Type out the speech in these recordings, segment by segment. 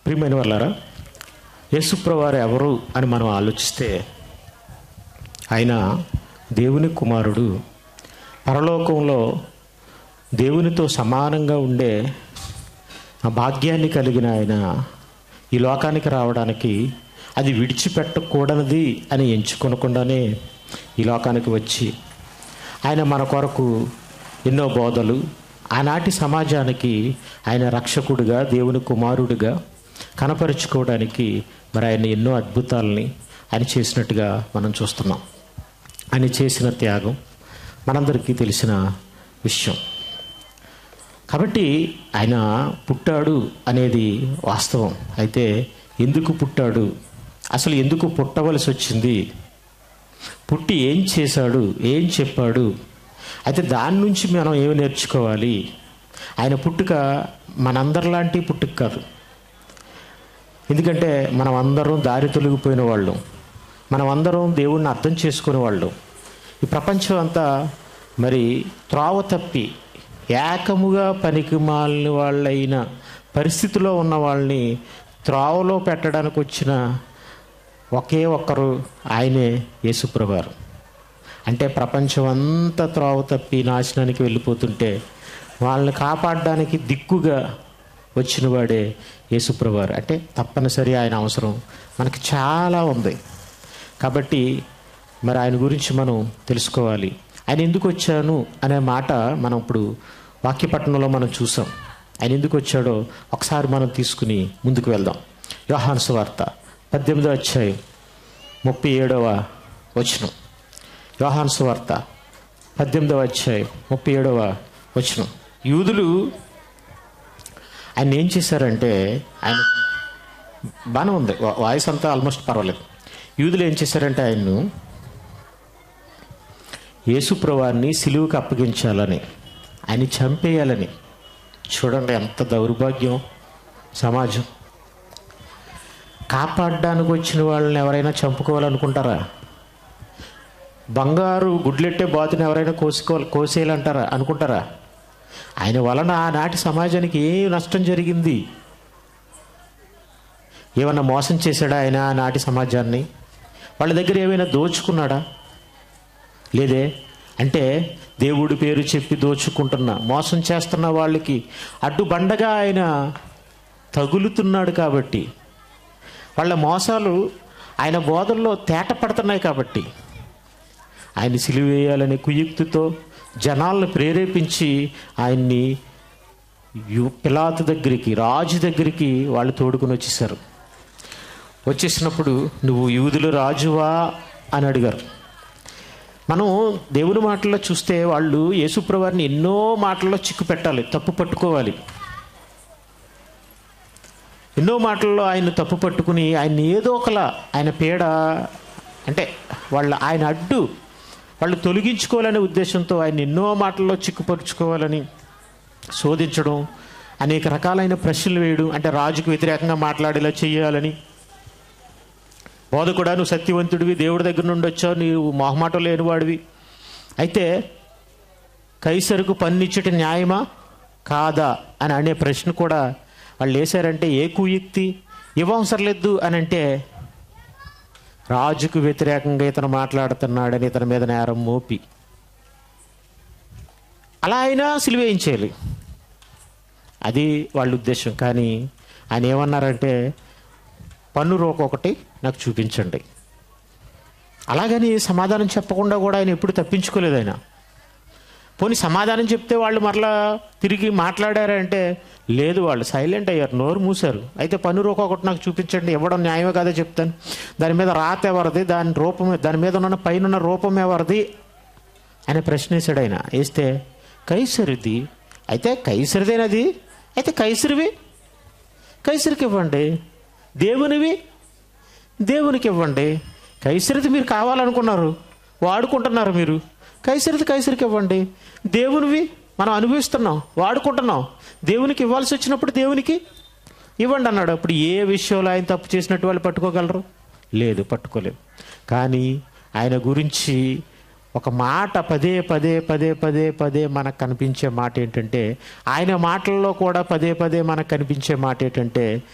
ప్రియమైన వాళ్ళారా యేసుప్రవారు ఎవరు అని మనం ఆలోచిస్తే ఆయన దేవుని కుమారుడు పరలోకంలో దేవునితో సమానంగా ఉండే ఆ భాగ్యాన్ని కలిగిన ఆయన ఈ లోకానికి రావడానికి అది విడిచిపెట్టకూడనిది అని ఎంచుకొనకుండానే ఈ లోకానికి వచ్చి ఆయన మన కొరకు ఎన్నో బోధలు ఆనాటి సమాజానికి ఆయన రక్షకుడిగా దేవుని కుమారుడిగా కనపరుచుకోవడానికి మరి ఆయన ఎన్నో అద్భుతాలని ఆయన చేసినట్టుగా మనం చూస్తున్నాం ఆయన చేసిన త్యాగం మనందరికీ తెలిసిన విషయం కాబట్టి ఆయన పుట్టాడు అనేది వాస్తవం అయితే ఎందుకు పుట్టాడు అసలు ఎందుకు పుట్టవలసి వచ్చింది పుట్టి ఏం చేశాడు ఏం చెప్పాడు అయితే దాని నుంచి మనం ఏమి నేర్చుకోవాలి ఆయన పుట్టుక మనందరిలాంటి పుట్టుక కాదు ఎందుకంటే మనం అందరం దారి తొలగిపోయిన వాళ్ళు మనం అందరం దేవుణ్ణి అర్థం చేసుకునే వాళ్ళు ఈ ప్రపంచం అంతా మరి త్రోవ తప్పి ఏకముగా పనికి మాలిన వాళ్ళైన పరిస్థితిలో ఉన్న వాళ్ళని త్రోవలో పెట్టడానికి వచ్చిన ఒకే ఒక్కరు ఆయనే యేసుప్రభారు అంటే ప్రపంచం అంతా త్రోవ తప్పి నాశనానికి వెళ్ళిపోతుంటే వాళ్ళని కాపాడడానికి దిక్కుగా వచ్చిన వాడే యేసుప్రభారు అంటే తప్పనిసరి ఆయన అవసరం మనకి చాలా ఉంది కాబట్టి మరి ఆయన గురించి మనం తెలుసుకోవాలి ఆయన ఎందుకు వచ్చాను అనే మాట మనం ఇప్పుడు వాక్యపట్నంలో మనం చూసాం ఆయన ఎందుకు వచ్చాడో ఒకసారి మనం తీసుకుని ముందుకు వెళ్దాం యోహాను సువార్త పద్దెనిమిదో అధ్యాయం ముప్పై ఏడవ వచనం యోహాను సువార్త పద్దెనిమిదవ అధ్యాయం ముప్పై ఏడవ వచనం యూదులు ఆయన ఏం చేశారంటే ఆయన బాగానే ఉంది వా- వాయిస్ అంతా ఆల్మోస్ట్ పర్వాలేదు యూదులు ఏం చేశారంటే ఆయన్ను యేసుప్రవాన్ని సిలువుకి అప్పగించాలని ఆయన చంపేయాలని చూడండి ఎంత దౌర్భాగ్యం సమాజం కాపాడడానికి వచ్చిన వాళ్ళని ఎవరైనా చంపుకోవాలనుకుంటారా బంగారు గుడ్లెట్టే బాతుని ఎవరైనా కోసుకోవాలి కోసేయాలంటారా అనుకుంటారా ఆయన వలన ఆనాటి సమాజానికి ఏ నష్టం జరిగింది ఏమన్నా మోసం చేశాడా ఆయన ఆనాటి సమాజాన్ని వాళ్ళ దగ్గర ఏమైనా దోచుకున్నాడా లేదే అంటే దేవుడి పేరు చెప్పి దోచుకుంటున్న మోసం చేస్తున్న వాళ్ళకి అడ్డుబండగా ఆయన తగులుతున్నాడు కాబట్టి వాళ్ళ మోసాలు ఆయన బోధల్లో తేట పడుతున్నాయి కాబట్టి ఆయన సిలివేయాలనే కుయుక్తితో జనాలను ప్రేరేపించి ఆయన్ని యు- పిలాతు దగ్గరికి రాజు దగ్గరికి వాళ్ళు తోడుకుని వచ్చేసారు వచ్చేసినప్పుడు నువ్వు యూదుల రాజువా అని అడిగారు మనం దేవుని మాటల్లో చూస్తే వాళ్ళు యేసుప్రవారిని ఎన్నో మాటల్లో చిక్కు పెట్టాలి తప్పు పట్టుకోవాలి ఎన్నో మాటల్లో ఆయన తప్పు పట్టుకుని ఆయన ఏదో ఒకలా ఆయన పీడ అంటే వాళ్ళ ఆయన అడ్డు వాళ్ళు తొలగించుకోవాలనే ఉద్దేశంతో ఆయన ఎన్నో మాటల్లో చిక్కుపరుచుకోవాలని శోధించడం అనేక రకాలైన ప్రశ్నలు వేయడం అంటే రాజుకు వ్యతిరేకంగా మాట్లాడేలా చేయాలని బోధకుడా నువ్వు సత్యవంతుడివి దేవుడి దగ్గర నుండి వచ్చావు నీవు మొహమాటం లేనివాడివి అయితే కైసరుకు పన్నిచ్చుట న్యాయమా కాదా అని అనే ప్రశ్న కూడా వాళ్ళు వేశారంటే ఏ కుయుక్తి ఇవ్వవసరం లేదు అని అంటే రాజుకు వ్యతిరేకంగా ఇతను మాట్లాడుతున్నాడని ఇతని మీద నేరం మోపి అలా అయినా సిలివేయించేయాలి అది వాళ్ళ ఉద్దేశం కానీ ఆయన ఏమన్నారంటే పన్ను రోక ఒకటి నాకు చూపించండి అలాగని సమాధానం చెప్పకుండా కూడా ఆయన ఎప్పుడు తప్పించుకోలేదు ఆయన పోనీ సమాధానం చెప్తే వాళ్ళు మరలా తిరిగి మాట్లాడారంటే లేదు వాళ్ళు సైలెంట్ అయ్యారు నోరు మూసారు అయితే పన్ను రూపం ఒకటి నాకు చూపించండి ఇవ్వడం న్యాయమే కాదో చెప్తాను దాని మీద రాత ఎవరిది దాని రూపం దాని మీద ఉన్న పైన ఉన్న రూపం ఎవరిది అని ప్రశ్న వేశాడు ఆయన వేస్తే కైసరిది అయితే కైసరిదేనది అయితే కైసరివి కైసరికి ఇవ్వండి దేవునివి దేవునికి ఇవ్వండి కైసరిది మీరు కావాలనుకున్నారు వాడుకుంటున్నారు మీరు కైసరిది కైసరికి ఇవ్వండి దేవునివి మనం అనుభవిస్తున్నాం వాడుకుంటున్నాం దేవునికి ఇవ్వాల్సి వచ్చినప్పుడు దేవునికి ఇవ్వండి అన్నాడు అప్పుడు ఏ విషయంలో ఆయన తప్పు చేసినట్టు వాళ్ళు పట్టుకోగలరు లేదు పట్టుకోలేరు కానీ ఆయన గురించి ఒక మాట పదే పదే పదే పదే పదే మనకు కనిపించే మాట ఏంటంటే ఆయన మాటల్లో కూడా పదే పదే మనకు కనిపించే మాట ఏంటంటే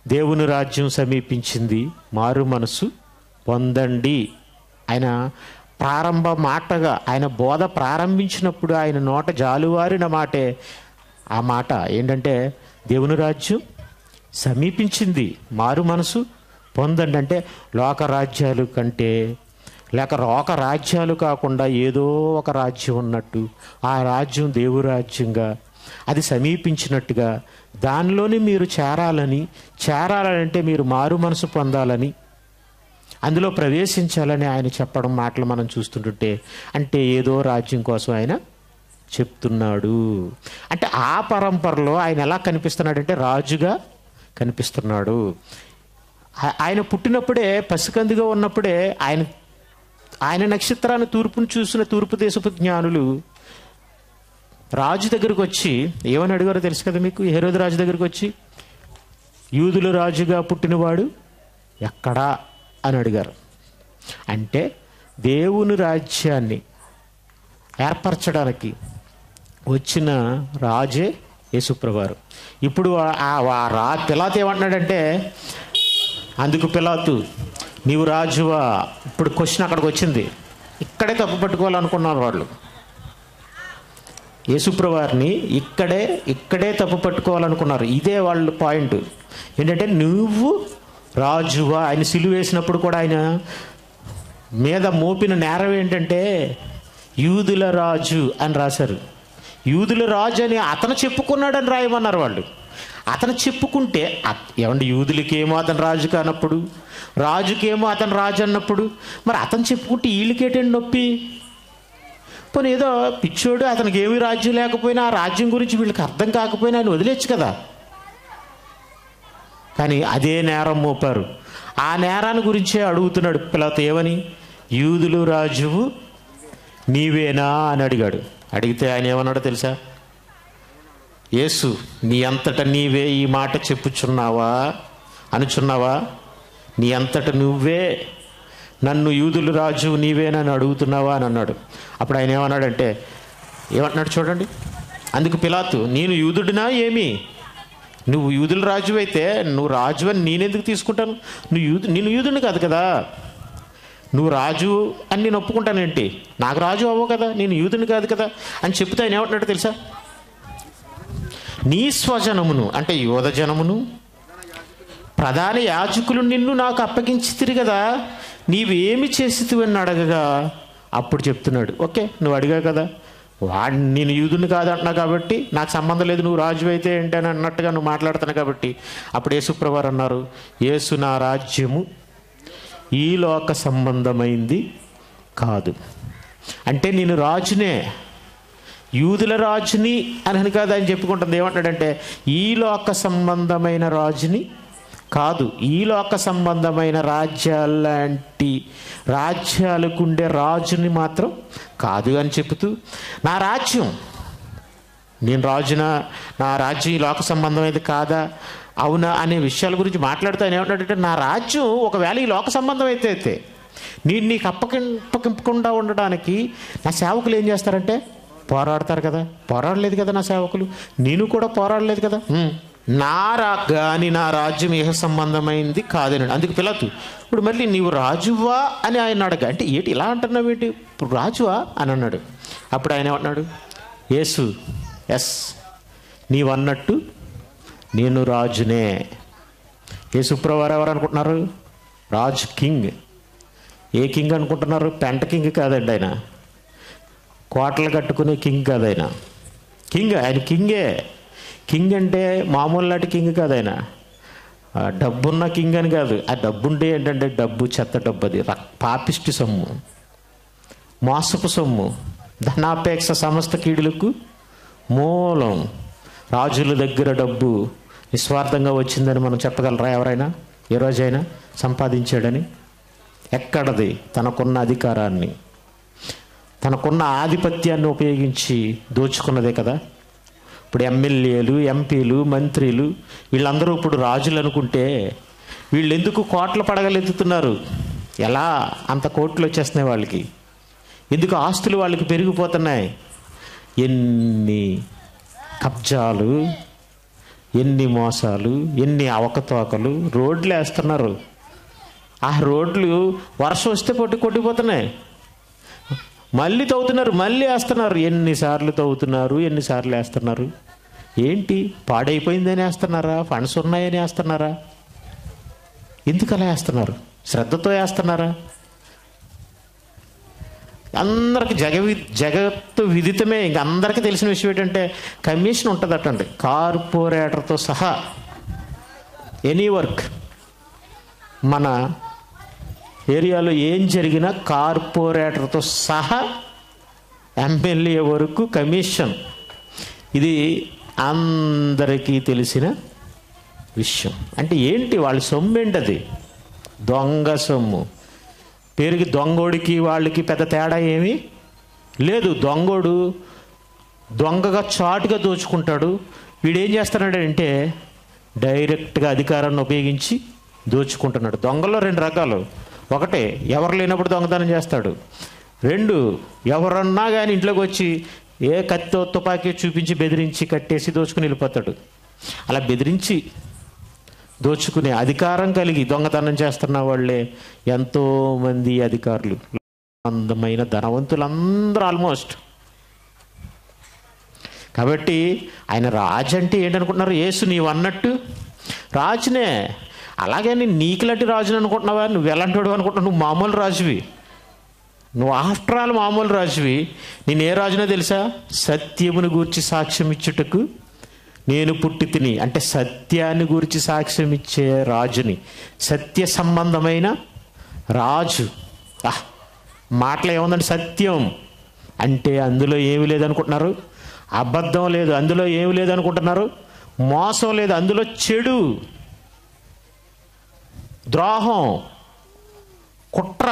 దేవుని రాజ్యం సమీపించింది మారు మనసు పొందండి ఆయన ప్రారంభ మాటగా ఆయన బోధ ప్రారంభించినప్పుడు ఆయన నోట జాలువారిన మాటే ఆ మాట ఏంటంటే దేవుని రాజ్యం సమీపించింది మారు మనసు పొందండి అంటే లోక రాజ్యాలు కంటే లేక లోక రాజ్యాలు కాకుండా ఏదో ఒక రాజ్యం ఉన్నట్టు ఆ రాజ్యం దేవు రాజ్యంగా అది సమీపించినట్టుగా దానిలోనే మీరు చేరాలని చేరాలంటే మీరు మారు మనసు పొందాలని అందులో ప్రవేశించాలని ఆయన చెప్పడం మాటలు మనం చూస్తుంటుంటే అంటే ఏదో రాజ్యం కోసం ఆయన చెప్తున్నాడు అంటే ఆ పరంపరలో ఆయన ఎలా కనిపిస్తున్నాడంటే రాజుగా కనిపిస్తున్నాడు ఆ- ఆయన పుట్టినప్పుడే పసికందిగా ఉన్నప్పుడే ఆయన ఆయన నక్షత్రాన్ని తూర్పును చూసిన తూర్పు దేశపు జ్ఞానులు రాజు దగ్గరకు వచ్చి ఏమని అడిగారో తెలుసు కదా మీకు హెరోదు రాజు దగ్గరకు వచ్చి యూదుల రాజుగా పుట్టినవాడు ఎక్కడా అని అడిగారు అంటే దేవుని రాజ్యాన్ని ఏర్పరచడానికి వచ్చిన రాజే యేసుప్రవారు ఇప్పుడు ఆ- ఆ ఆ రా పిలాత్ ఏమంటున్నాడంటే అందుకు పిలాతు నీవు రాజువా ఇప్పుడు క్వశ్చన్ అక్కడికి వచ్చింది ఇక్కడే తప్పు పట్టుకోవాలనుకున్నారు వాళ్ళు యేసుప్రవారిని ఇక్కడే ఇక్కడే తప్పు పట్టుకోవాలనుకున్నారు ఇదే వాళ్ళ పాయింట్ ఏంటంటే నువ్వు రాజువా ఆయన సిలువ వేసినప్పుడు కూడా ఆయన మీద మోపిన నేరం ఏంటంటే యూదుల రాజు అని రాశారు యూదుల రాజు అని అతను చెప్పుకున్నాడని రాయమన్నారు వాళ్ళు అతను చెప్పుకుంటే అత్- ఏమండి యూదులకేమో అతను రాజు కానప్పుడు రాజుకేమో అతను రాజు అన్నప్పుడు మరి అతను చెప్పుకుంటే వీళ్ళకేటండి నొప్పి పోనీ ఏదో పిచ్చోడు అతనికి ఏమీ రాజ్యం లేకపోయినా ఆ రాజ్యం గురించి వీళ్ళకి అర్థం కాకపోయినా ఆయన వదిలేచ్చు కదా కానీ అదే నేరం మోపారు ఆ నేరాన్ని గురించే అడుగుతున్నాడు పిల్లతో ఏమని యూదులు రాజువు నీవేనా అని అడిగాడు అడిగితే ఆయన ఏమన్నాడో తెలుసా యేసు నీ అంతట నీవే ఈ మాట చెప్పుచున్నావా అనుచున్నావా నీ అంతట నువ్వే నన్ను యూదులు రాజు నీవేనని అడుగుతున్నావా అని అన్నాడు అప్పుడు ఆయన ఏమన్నాడంటే ఏమంటున్నాడు చూడండి అందుకు పిలాతు నేను యూదుడినా ఏమి నువ్వు యూదుల రాజు అయితే నువ్వు రాజు అని నేనెందుకు తీసుకుంటాను నువ్వు యూదు నేను యూదుని కాదు కదా నువ్వు రాజు అని నేను ఒప్పుకుంటానేంటి నాకు రాజు అవ్వవు కదా నేను యూదుని కాదు కదా అని చెప్తే ఆయన ఏమంటున్నాడు తెలుసా నీ స్వజనమును అంటే యోధ జనమును ప్రధాన యాజకులు నిన్ను నాకు అప్పగించితిరి కదా నీవేమి చేసితివని అడగగా అప్పుడు చెప్తున్నాడు ఓకే నువ్వు అడిగా కదా వాడు నేను యూదుని కాదంటున్నా కాబట్టి నాకు సంబంధం లేదు నువ్వు రాజు అయితే ఏంటి అని అన్నట్టుగా నువ్వు మాట్లాడుతున్నావు కాబట్టి అప్పుడు యేసుప్రవారు అన్నారు యేసు నా రాజ్యము ఈ లోక సంబంధమైంది కాదు అంటే నేను రాజునే యూదుల రాజుని అని అని కాదు ఆయన చెప్పుకుంటుంది ఏమంటాడంటే ఈ లోక సంబంధమైన రాజుని కాదు ఈ లోక సంబంధమైన రాజ్యాలాంటి రాజ్యాలకు ఉండే రాజుని మాత్రం కాదు అని చెబుతూ నా రాజ్యం నేను రాజున నా రాజ్యం ఈ లోక సంబంధమైనది కాదా అవునా అనే విషయాల గురించి మాట్లాడుతూ ఆయన ఏమంటాడంటే నా రాజ్యం ఒకవేళ ఈ లోక సంబంధం అయితే అయితే నేను నీకు అప్పగింపకుండా ఉండడానికి నా సేవకులు ఏం చేస్తారంటే పోరాడతారు కదా పోరాడలేదు కదా నా సేవకులు నేను కూడా పోరాడలేదు కదా ఉమ్. నా రా కానీ నా రాజ్యం ఏ సంబంధమైంది కాదనండి అందుకు పిల్లతు ఇప్పుడు మళ్ళీ నీవు రాజువా అని ఆయన అడగ అంటే ఏంటి ఇలా అంటున్నావు ఏంటి ఇప్పుడు రాజువా అని అన్నాడు అప్పుడు ఆయన ఏమన్నాడు యేసు ఎస్ నీవన్నట్టు నేను రాజునే యేసుప్రవారు ఎవరు అనుకుంటున్నారు రాజు కింగ్ ఏ కింగ్ అనుకుంటున్నారు పెంట కింగ్ కాదండి ఆయన కోటలు కట్టుకునే కింగ్ కాదు ఆయన కింగ్ ఆయన కింగే కింగ్ అంటే మామూలు నాటి కింగ్ కాదు ఆయన ఆ డబ్బున్న కింగ్ అని కాదు ఆ డబ్బు ఉంటే ఏంటంటే డబ్బు చెత్త డబ్బు అది రక్- పాపిష్టి సొమ్ము మోసపు సొమ్ము ధనాపేక్ష సమస్త కీడులకు మూలం రాజుల దగ్గర డబ్బు నిస్వార్థంగా వచ్చిందని మనం చెప్పగలరా ఎవరైనా ఏ రోజైనా సంపాదించాడని ఎక్కడది తనకున్న అధికారాన్ని తనకున్న ఆధిపత్యాన్ని ఉపయోగించి దోచుకున్నదే కదా ఇప్పుడు ఎమ్మెల్యేలు ఎంపీలు మంత్రులు వీళ్ళందరూ ఇప్పుడు రాజులు అనుకుంటే వీళ్ళు ఎందుకు కోట్ల పడగలెత్తుతున్నారు ఎలా అంత కోట్లు వచ్చేస్తున్నాయి వాళ్ళకి ఎందుకు ఆస్తులు వాళ్ళకి పెరిగిపోతున్నాయి ఎన్ని కబ్జాలు ఎన్ని మోసాలు ఎన్ని అవకతవకలు రోడ్లు వేస్తున్నారు ఆ రోడ్లు వర్షం వస్తే పొట్టి కొట్టిపోతున్నాయి మళ్ళీ తవ్వుతున్నారు మళ్ళీ వేస్తున్నారు ఎన్నిసార్లు తవ్వుతున్నారు ఎన్నిసార్లు వేస్తున్నారు ఏంటి పాడైపోయిందని వేస్తున్నారా ఫండ్స్ ఉన్నాయని వేస్తున్నారా ఎందుకు అలా వేస్తున్నారు శ్రద్ధతో వేస్తున్నారా అందరికి జగ జగత్తు విదితమే ఇంక అందరికీ తెలిసిన విషయం ఏంటంటే కమిషన్ ఉంటుందటండి కార్పొరేటర్తో సహా ఎనీ వర్క్ మన ఏరియాలో ఏం జరిగినా కార్పొరేటర్తో సహా ఎమ్మెల్యే వరకు కమిషన్ ఇది అందరికీ తెలిసిన విషయం అంటే ఏంటి వాళ్ళ సొమ్ము ఏంటి అది దొంగ సొమ్ము పేరుకి దొంగోడికి వాళ్ళకి పెద్ద తేడా ఏమీ లేదు దొంగోడు దొంగగా చాటుగా దోచుకుంటాడు వీడేం చేస్తున్నాడంటే డైరెక్ట్గా అధికారాన్ని ఉపయోగించి దోచుకుంటున్నాడు దొంగలో రెండు రకాలు ఒకటే ఎవరు లేనప్పుడు దొంగతనం చేస్తాడు రెండు ఎవరన్నా కానీ ఇంట్లోకి వచ్చి ఏ కత్తో తుపాకీ చూపించి బెదిరించి కట్టేసి దోచుకుని వెళ్ళిపోతాడు అలా బెదిరించి దోచుకునే అధికారం కలిగి దొంగతనం చేస్తున్న వాళ్ళే ఎంతోమంది అధికారులు అందమైన ధనవంతులు అందరూ ఆల్మోస్ట్ కాబట్టి ఆయన రాజు అంటే ఏంటనుకుంటున్నారు యేసు నీవు అన్నట్టు రాజునే అలాగే నేను నీకులాంటి రాజుని అనుకుంటున్నావా నువ్వు ఎలాంటి అనుకుంటున్నావు నువ్వు మామూలు రాజువి నువ్వు ఆఫ్టర్ ఆల్ మామూలు రాజువి నేను ఏ రాజునో తెలుసా సత్యమును గూర్చి సాక్ష్యం ఇచ్చుటకు నేను పుట్టి తిని అంటే సత్యాన్ని గురించి సాక్ష్యం ఇచ్చే రాజుని సత్య సంబంధమైన రాజు ఆహ్, మాటలో ఏముందంటే సత్యం అంటే అందులో ఏమి లేదనుకుంటున్నారు అబద్ధం లేదు అందులో ఏమి లేదనుకుంటున్నారు మోసం లేదు అందులో చెడు ద్రోహం కుట్ర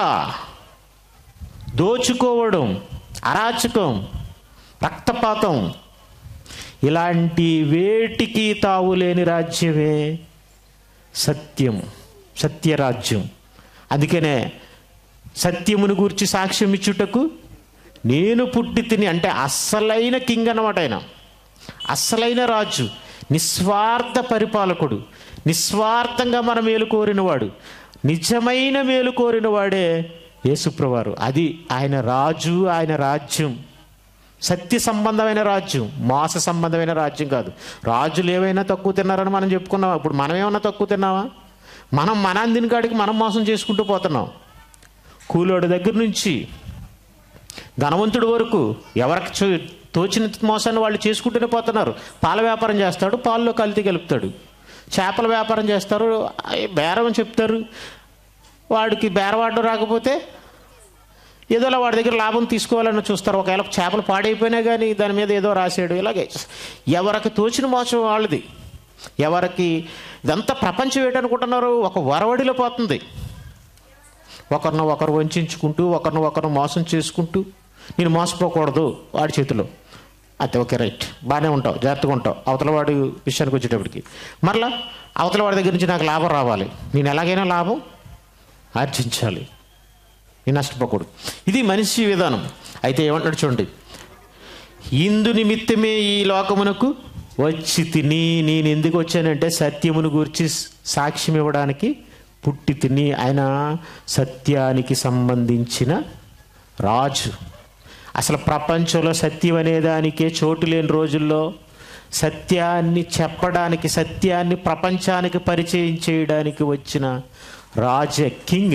దోచుకోవడం అరాచకం రక్తపాతం ఇలాంటి వేటికి తావులేని రాజ్యమే సత్యం సత్యరాజ్యం అందుకనే సత్యమును గూర్చి సాక్ష్యం ఇచ్చుటకు నేను పుట్టి తిని అంటే అస్సలైన కింగ్ అన్నమాట ఆయన అస్సలైన రాజు నిస్వార్థ పరిపాలకుడు నిస్వార్థంగా మన మేలు కోరినవాడు నిజమైన మేలు కోరిన వాడే యేసుప్రవారు అది ఆయన రాజు ఆయన రాజ్యం సత్య సంబంధమైన రాజ్యం మోస సంబంధమైన రాజ్యం కాదు రాజులు ఏవైనా తక్కువ తిన్నారని మనం చెప్పుకున్నాం ఇప్పుడు మనం ఏమైనా తక్కువ తిన్నావా మనం మన అందిన కాడికి మనం మోసం చేసుకుంటూ పోతున్నాం కూలోడి దగ్గర నుంచి ధనవంతుడి వరకు ఎవరికి చో- తోచిన మోసాన్ని వాళ్ళు చేసుకుంటూనే పోతున్నారు పాల వ్యాపారం చేస్తాడు పాల్లో కల్తీ కలుపుతాడు చేపల వ్యాపారం చేస్తారు అయ్ బేరం అని చెప్తారు వాడికి బేరవాడడం రాకపోతే ఏదోలా వాడి దగ్గర లాభం తీసుకోవాలని చూస్తారు ఒకవేళ చేపలు పాడైపోయినా కానీ దాని మీద ఏదో రాసాడు ఇలాగే ఎవరికి తోచిన మోసం వాళ్ళది ఎవరికి ఇదంతా ప్రపంచం ఏంటనుకుంటున్నారు ఒక వరవడిలో పోతుంది ఒకరిని ఒకరు వంచుకుంటూ ఒకరిని ఒకరు మోసం చేసుకుంటూ నేను మోసపోకూడదు వాడి చేతిలో అయితే ఓకే రైట్ బాగానే ఉంటావు జాగ్రత్తగా ఉంటావు అవతల వాడి విషయానికి వచ్చేటప్పటికి మరలా అవతల వాడి దగ్గర నుంచి నాకు లాభం రావాలి నేను ఎలాగైనా లాభం ఆర్జించాలి నేను నష్టపోకూడదు ఇది మనిషి విధానం అయితే ఏమంటాడు చూడండి ఇందు నిమిత్తమే ఈ లోకమునకు వచ్చి తిని నేను ఎందుకు వచ్చానంటే సత్యమును గురించి సాక్ష్యం ఇవ్వడానికి పుట్టి తిని ఆయన సత్యానికి సంబంధించిన రాజు అసలు ప్రపంచంలో సత్యం అనే దానికే చోటు లేని రోజుల్లో సత్యాన్ని చెప్పడానికి సత్యాన్ని ప్రపంచానికి పరిచయం చేయడానికి వచ్చిన రాజ కింగ్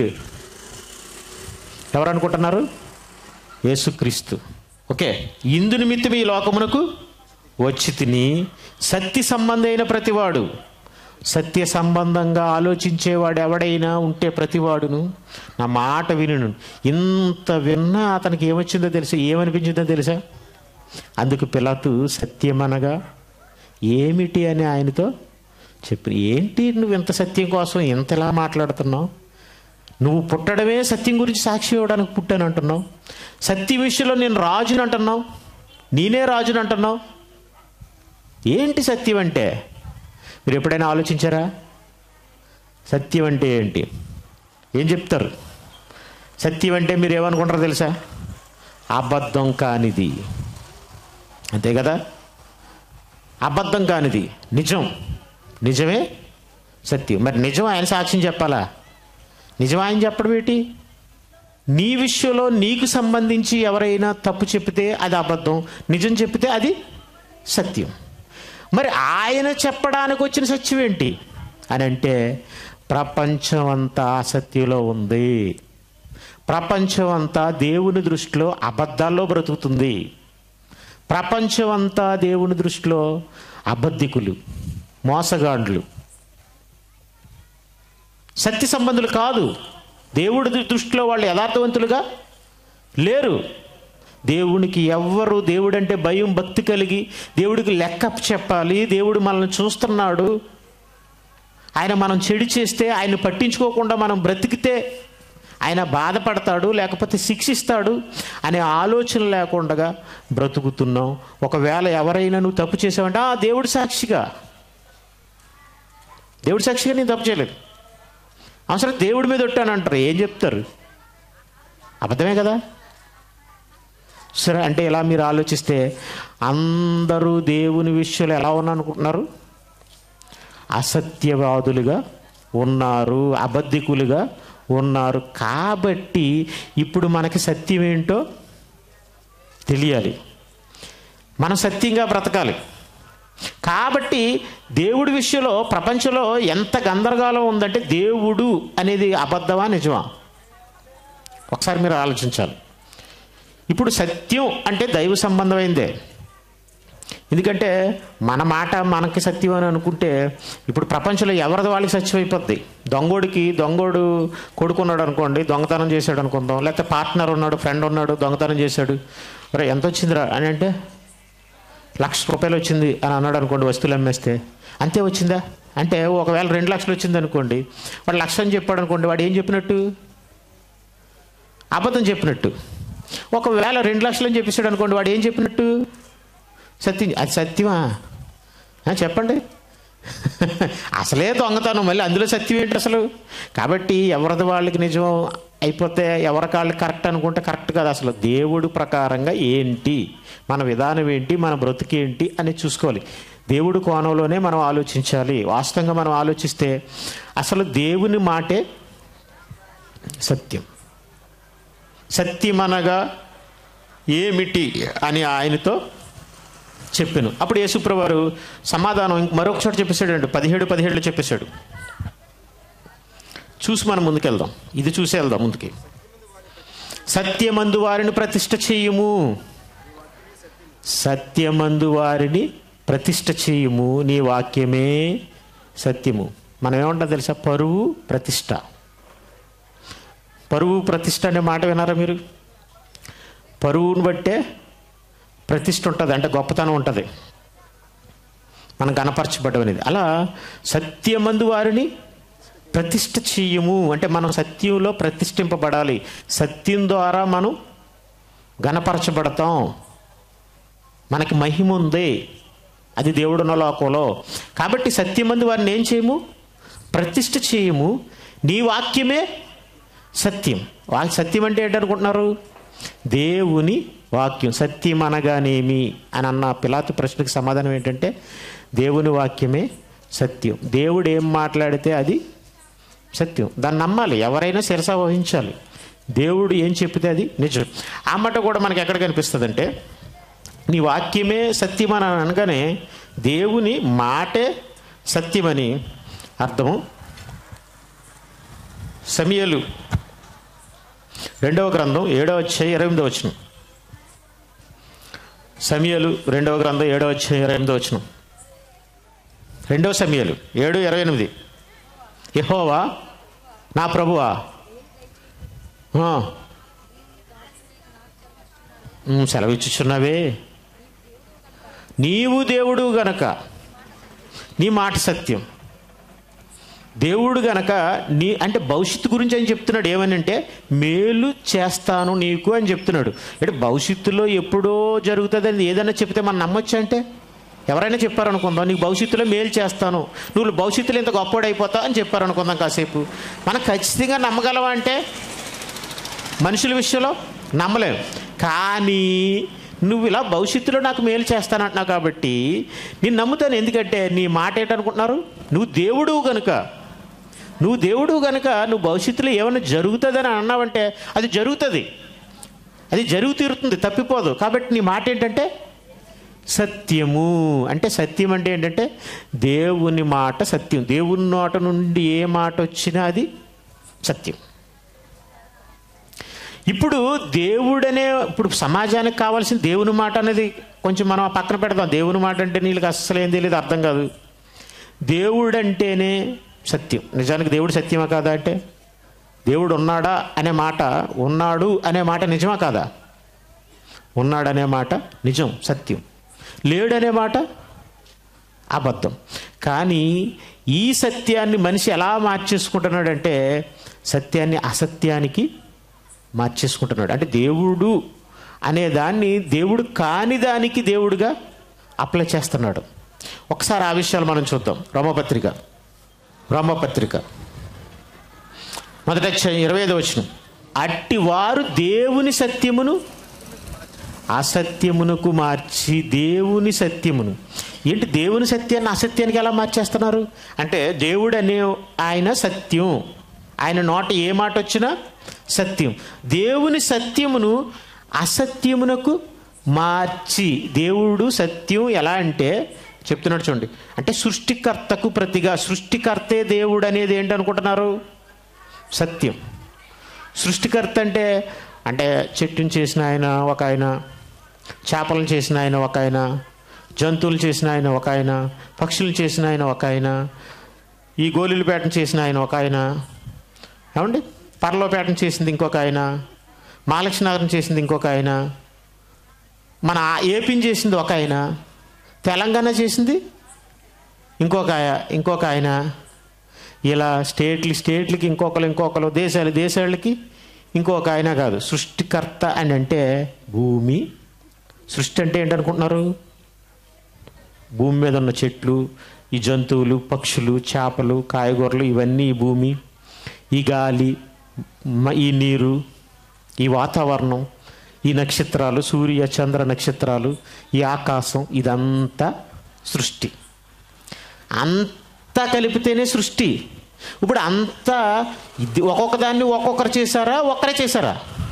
ఎవరు అనుకుంటున్నారు యేసుక్రీస్తు ఓకే ఇందు నిమిత్తం ఈ లోకమునకు వచ్చి తిని సత్య సంబంధమైన ప్రతివాడు సత్య సంబంధంగా ఆలోచించేవాడు ఎవడైనా ఉంటే ప్రతివాడును నా మాట వినును ఇంత విన్నా అతనికి ఏమొచ్చిందో తెలుసా ఏమనిపించిందో తెలుసా అందుకు పిలాతు సత్యమనగా ఏమిటి అని ఆయనతో చెప్పి ఏంటి నువ్వు ఇంత సత్యం కోసం ఇంతలా మాట్లాడుతున్నావు నువ్వు పుట్టడమే సత్యం గురించి సాక్షి ఇవ్వడానికి పుట్టాను అంటున్నావు సత్యం విషయంలో నేను రాజుని అంటున్నావు నేనే రాజుని అంటున్నావు ఏంటి సత్యం అంటే మీరు ఎప్పుడైనా ఆలోచించారా సత్యం అంటే ఏంటి ఏం చెప్తారు సత్యం అంటే మీరు ఏమనుకుంటారో తెలుసా అబద్ధం కానిది అంతే కదా అబద్ధం కానిది నిజం నిజమే సత్యం మరి నిజం ఆయన సాక్ష్యం చెప్పాలా నిజం ఆయన చెప్పడం ఏంటి నీ విషయంలో నీకు సంబంధించి ఎవరైనా తప్పు చెప్పితే అది అబద్ధం నిజం చెప్పితే అది సత్యం మరి ఆయన చెప్పడానికి వచ్చిన సత్యం ఏంటి అని అంటే ప్రపంచం అంతా అసత్యంలో ఉంది ప్రపంచం అంతా దేవుని దృష్టిలో అబద్ధాల్లో బ్రతుకుతుంది ప్రపంచం అంతా దేవుని దృష్టిలో అబద్ధికులు మోసగాండ్లు సత్య సంబంధులు కాదు దేవుడి దృష్టిలో వాళ్ళు యథార్థవంతులుగా లేరు దేవునికి ఎవ్వరు దేవుడంటే భయం భక్తి కలిగి దేవుడికి లెక్క చెప్పాలి దేవుడు మనల్ని చూస్తున్నాడు ఆయన మనం చెడు చేస్తే ఆయన పట్టించుకోకుండా మనం బ్రతికితే ఆయన బాధపడతాడు లేకపోతే శిక్షిస్తాడు అనే ఆలోచన లేకుండా బ్రతుకుతున్నాం ఒకవేళ ఎవరైనా నువ్వు తప్పు చేసావంటే ఆ దేవుడి సాక్షిగా దేవుడి సాక్షిగా నేను తప్పు చేయలేదు అవసరం దేవుడి మీద ఒట్టానంటారు ఏం చెప్తారు అబద్ధమే కదా సరే అంటే ఇలా మీరు ఆలోచిస్తే అందరూ దేవుని విషయంలో ఎలా ఉన్నారనుకుంటున్నారు అసత్యవాదులుగా ఉన్నారు అబద్ధికులుగా ఉన్నారు కాబట్టి ఇప్పుడు మనకి సత్యం ఏంటో తెలియాలి మనం సత్యంగా బ్రతకాలి కాబట్టి దేవుడి విషయంలో ప్రపంచంలో ఎంత గందరగోళం ఉందంటే దేవుడు అనేది అబద్ధమా నిజమా ఒకసారి మీరు ఆలోచించాలి ఇప్పుడు సత్యం అంటే దైవ సంబంధమైందే ఎందుకంటే మన మాట మనకి సత్యం అని అనుకుంటే ఇప్పుడు ప్రపంచంలో ఎవరిది వాళ్ళకి సత్యం అయిపోద్ది దొంగోడికి దొంగోడు కొడుకున్నాడు అనుకోండి దొంగతనం చేశాడు అనుకుందాం లేకపోతే పార్ట్నర్ ఉన్నాడు ఫ్రెండ్ ఉన్నాడు దొంగతనం చేశాడు మరి ఎంత వచ్చిందిరా అని అంటే లక్ష రూపాయలు వచ్చింది అని అన్నాడు అనుకోండి వస్తువులు అమ్మేస్తే అంతే వచ్చిందా అంటే ఒకవేళ రెండు లక్షలు వచ్చింది అనుకోండి వాడు లక్ష అని చెప్పాడు అనుకోండి వాడు ఏం చెప్పినట్టు అబద్ధం చెప్పినట్టు ఒకవేళ రెండు లక్షలు అని చెప్పేసాడు అనుకోండి వాడు ఏం చెప్పినట్టు సత్యం అది సత్యమా ఆ, చెప్పండి అసలే దొంగతనం మళ్ళీ అందులో సత్యం ఏంటి అసలు కాబట్టి ఎవరిది వాళ్ళకి నిజం అయిపోతే ఎవరి కాళ్ళకి కరెక్ట్ అనుకుంటే కరెక్ట్ కాదు అసలు దేవుడు ప్రకారంగా ఏంటి మన విధానం ఏంటి మన బ్రతుకేంటి అని చూసుకోవాలి దేవుడు కోణంలోనే మనం ఆలోచించాలి వాస్తవంగా మనం ఆలోచిస్తే అసలు దేవుని మాటే సత్యం సత్యమనగా ఏమిటి అని ఆయనతో చెప్పాను అప్పుడు యేసుప్రవారు సమాధానం ఇంక మరొక చోట చెప్పేశాడు పదిహేడు పదిహేడులో చెప్పేశాడు చూసి మనం ముందుకెళ్దాం ఇది చూసి వెళ్దాం ముందుకి సత్యమందు వారిని ప్రతిష్ట చేయుము సత్యమందు వారిని ప్రతిష్ట చేయుము నీ వాక్యమే సత్యము మనం ఏమంటాం తెలుసా పరువు ప్రతిష్ట పరువు ప్రతిష్ట అనే మాట వినారా మీరు పరువును బట్టే ప్రతిష్ట ఉంటుంది అంటే గొప్పతనం ఉంటుంది మనం గణపరచబడ్డం అనేది అలా సత్యమందు వారిని ప్రతిష్ట చెయ్యము అంటే మనం సత్యంలో ప్రతిష్ఠింపబడాలి సత్యం ద్వారా మనం గణపరచబడతాం మనకి మహిమ ఉంది అది దేవుడున్న లోకంలో కాబట్టి సత్యమందు వారిని ఏం చేయము ప్రతిష్ఠ చేయము నీ వాక్యమే సత్యం వా సత్యం అంటే ఏంటనుకుంటున్నారు దేవుని వాక్యం సత్యం అనగానేమి అని అన్న పిలాతు ప్రశ్నకు సమాధానం ఏంటంటే దేవుని వాక్యమే సత్యం దేవుడు ఏం మాట్లాడితే అది సత్యం దాన్ని నమ్మాలి ఎవరైనా శిరస వహించాలి దేవుడు ఏం చెప్పితే అది నిజం ఆ మాట కూడా మనకి ఎక్కడ కనిపిస్తుందంటే నీ వాక్యమే సత్యం అని అనగానే దేవుని మాటే సత్యమని అర్థము సమయలు రెండవ గ్రంథం ఏడవ అధ్యాయం ఇరవై ఎనిమిదో వచ్చిన సమయలు రెండవ గ్రంథం ఏడవ అధ్యాయం ఇరవై ఎనిమిదో వచ్చిన రెండవ సమయలు ఏడు ఇరవై ఎనిమిది యహోవా నా ప్రభువా ఆ. ఉమ్, సెలవిచ్చుచున్నావే నీవు దేవుడు గనక నీ మాట సత్యం దేవుడు గనక నీ అంటే భవిష్యత్తు గురించి అని చెప్తున్నాడు ఏమని అంటే మేలు చేస్తాను నీకు అని చెప్తున్నాడు అంటే భవిష్యత్తులో ఎప్పుడో జరుగుతుంది అని ఏదైనా చెప్తే మనం నమ్మొచ్చా అంటే ఎవరైనా చెప్పారనుకుందాం నీకు భవిష్యత్తులో మేలు చేస్తాను నువ్వు భవిష్యత్తులో ఇంత గొప్పవాడైపోతావు అని చెప్పారనుకుందాం కాసేపు మనం ఖచ్చితంగా నమ్మగలవా అంటే మనుషుల విషయంలో నమ్మలేము కానీ నువ్వు ఇలా భవిష్యత్తులో నాకు మేలు చేస్తానంటున్నావు కాబట్టి నేను నమ్ముతాను ఎందుకంటే నీ మాట ఏంటనుకుంటున్నారు నువ్వు దేవుడు కనుక నువ్వు దేవుడు కనుక నువ్వు భవిష్యత్తులో ఏమైనా జరుగుతుందని అన్నావంటే అది జరుగుతుంది అది జరుగు తీరుతుంది తప్పిపోదు కాబట్టి నీ మాట ఏంటంటే సత్యము అంటే సత్యం అంటే ఏంటంటే దేవుని మాట సత్యం దేవుని నోట నుండి ఏ మాట వచ్చినా అది సత్యం ఇప్పుడు దేవుడనే ఇప్పుడు సమాజానికి కావాల్సిన దేవుని మాట అనేది కొంచెం మనం ఆ పక్కన పెడదాం దేవుని మాట అంటే నీళ్ళకి అస్సలు ఏం తెలియదు అర్థం కాదు దేవుడు అంటేనే సత్యం నిజానికి దేవుడు సత్యమా కాదా అంటే దేవుడు ఉన్నాడా అనే మాట ఉన్నాడు అనే మాట నిజమా కాదా ఉన్నాడనే మాట నిజం సత్యం లేడనే మాట అబద్ధం కానీ ఈ సత్యాన్ని మనిషి ఎలా మార్చేసుకుంటున్నాడంటే సత్యాన్ని అసత్యానికి మార్చేసుకుంటున్నాడు అంటే దేవుడు అనే దాన్ని దేవుడు కాని దానికి దేవుడుగా అప్లై చేస్తున్నాడు ఒకసారి ఆ విషయాలు మనం చూద్దాం రోమపత్రిక రోమపత్రిక మొదట ఇరవై ఐదు వచ్చిన అట్టి వారు దేవుని సత్యమును అసత్యమునకు మార్చి దేవుని సత్యమును ఏంటి దేవుని సత్యాన్ని అసత్యానికి ఎలా మార్చేస్తున్నారు అంటే దేవుడు అనే ఆయన సత్యం ఆయన నోట ఏ మాట వచ్చినా సత్యం దేవుని సత్యమును అసత్యమునకు మార్చి దేవుడు సత్యం ఎలా అంటే చెప్తున్నాడు చూడండి అంటే సృష్టికర్తకు ప్రతిగా సృష్టికర్తే దేవుడు అనేది ఏంటనుకుంటున్నారు సత్యం సృష్టికర్త అంటే అంటే చెట్టుని చేసిన ఆయన ఒక ఆయన చేపలను చేసిన ఆయన ఒక ఆయన జంతువులు చేసిన ఆయన ఒక ఆయన పక్షులు చేసిన ఆయన ఒక ఆయన ఈ గోళీలపేటను చేసిన ఆయన ఒక ఆయన ఏమండి పర్లోపేటను చేసింది ఇంకొక ఆయన మహాలక్ష్మీనగరం చేసింది ఇంకొక ఆయన మన ఏపీని చేసింది ఒక ఆయన తెలంగాణ చేసింది ఇంకొక ఆయ- ఇంకొక ఆయన ఇలా స్టేట్లు స్టేట్లకి ఇంకొకరు ఇంకొకరు దేశాలు దేశాలకి ఇంకొక ఆయన కాదు సృష్టికర్త అని అంటే భూమి సృష్టి అంటే ఏంటనుకుంటున్నారు భూమి మీద ఉన్న చెట్లు ఈ జంతువులు పక్షులు చేపలు కాయగూరలు ఇవన్నీ ఈ భూమి ఈ గాలి మ- ఈ నీరు ఈ వాతావరణం ఈ నక్షత్రాలు సూర్య చంద్ర నక్షత్రాలు ఈ ఆకాశం ఇదంతా సృష్టి అంతా కలిపితేనే సృష్టి ఇప్పుడు అంతా ఇది ఒక్కొక్క దాన్ని ఒక్కొక్కరు చేశారా ఒక్కరే చేశారా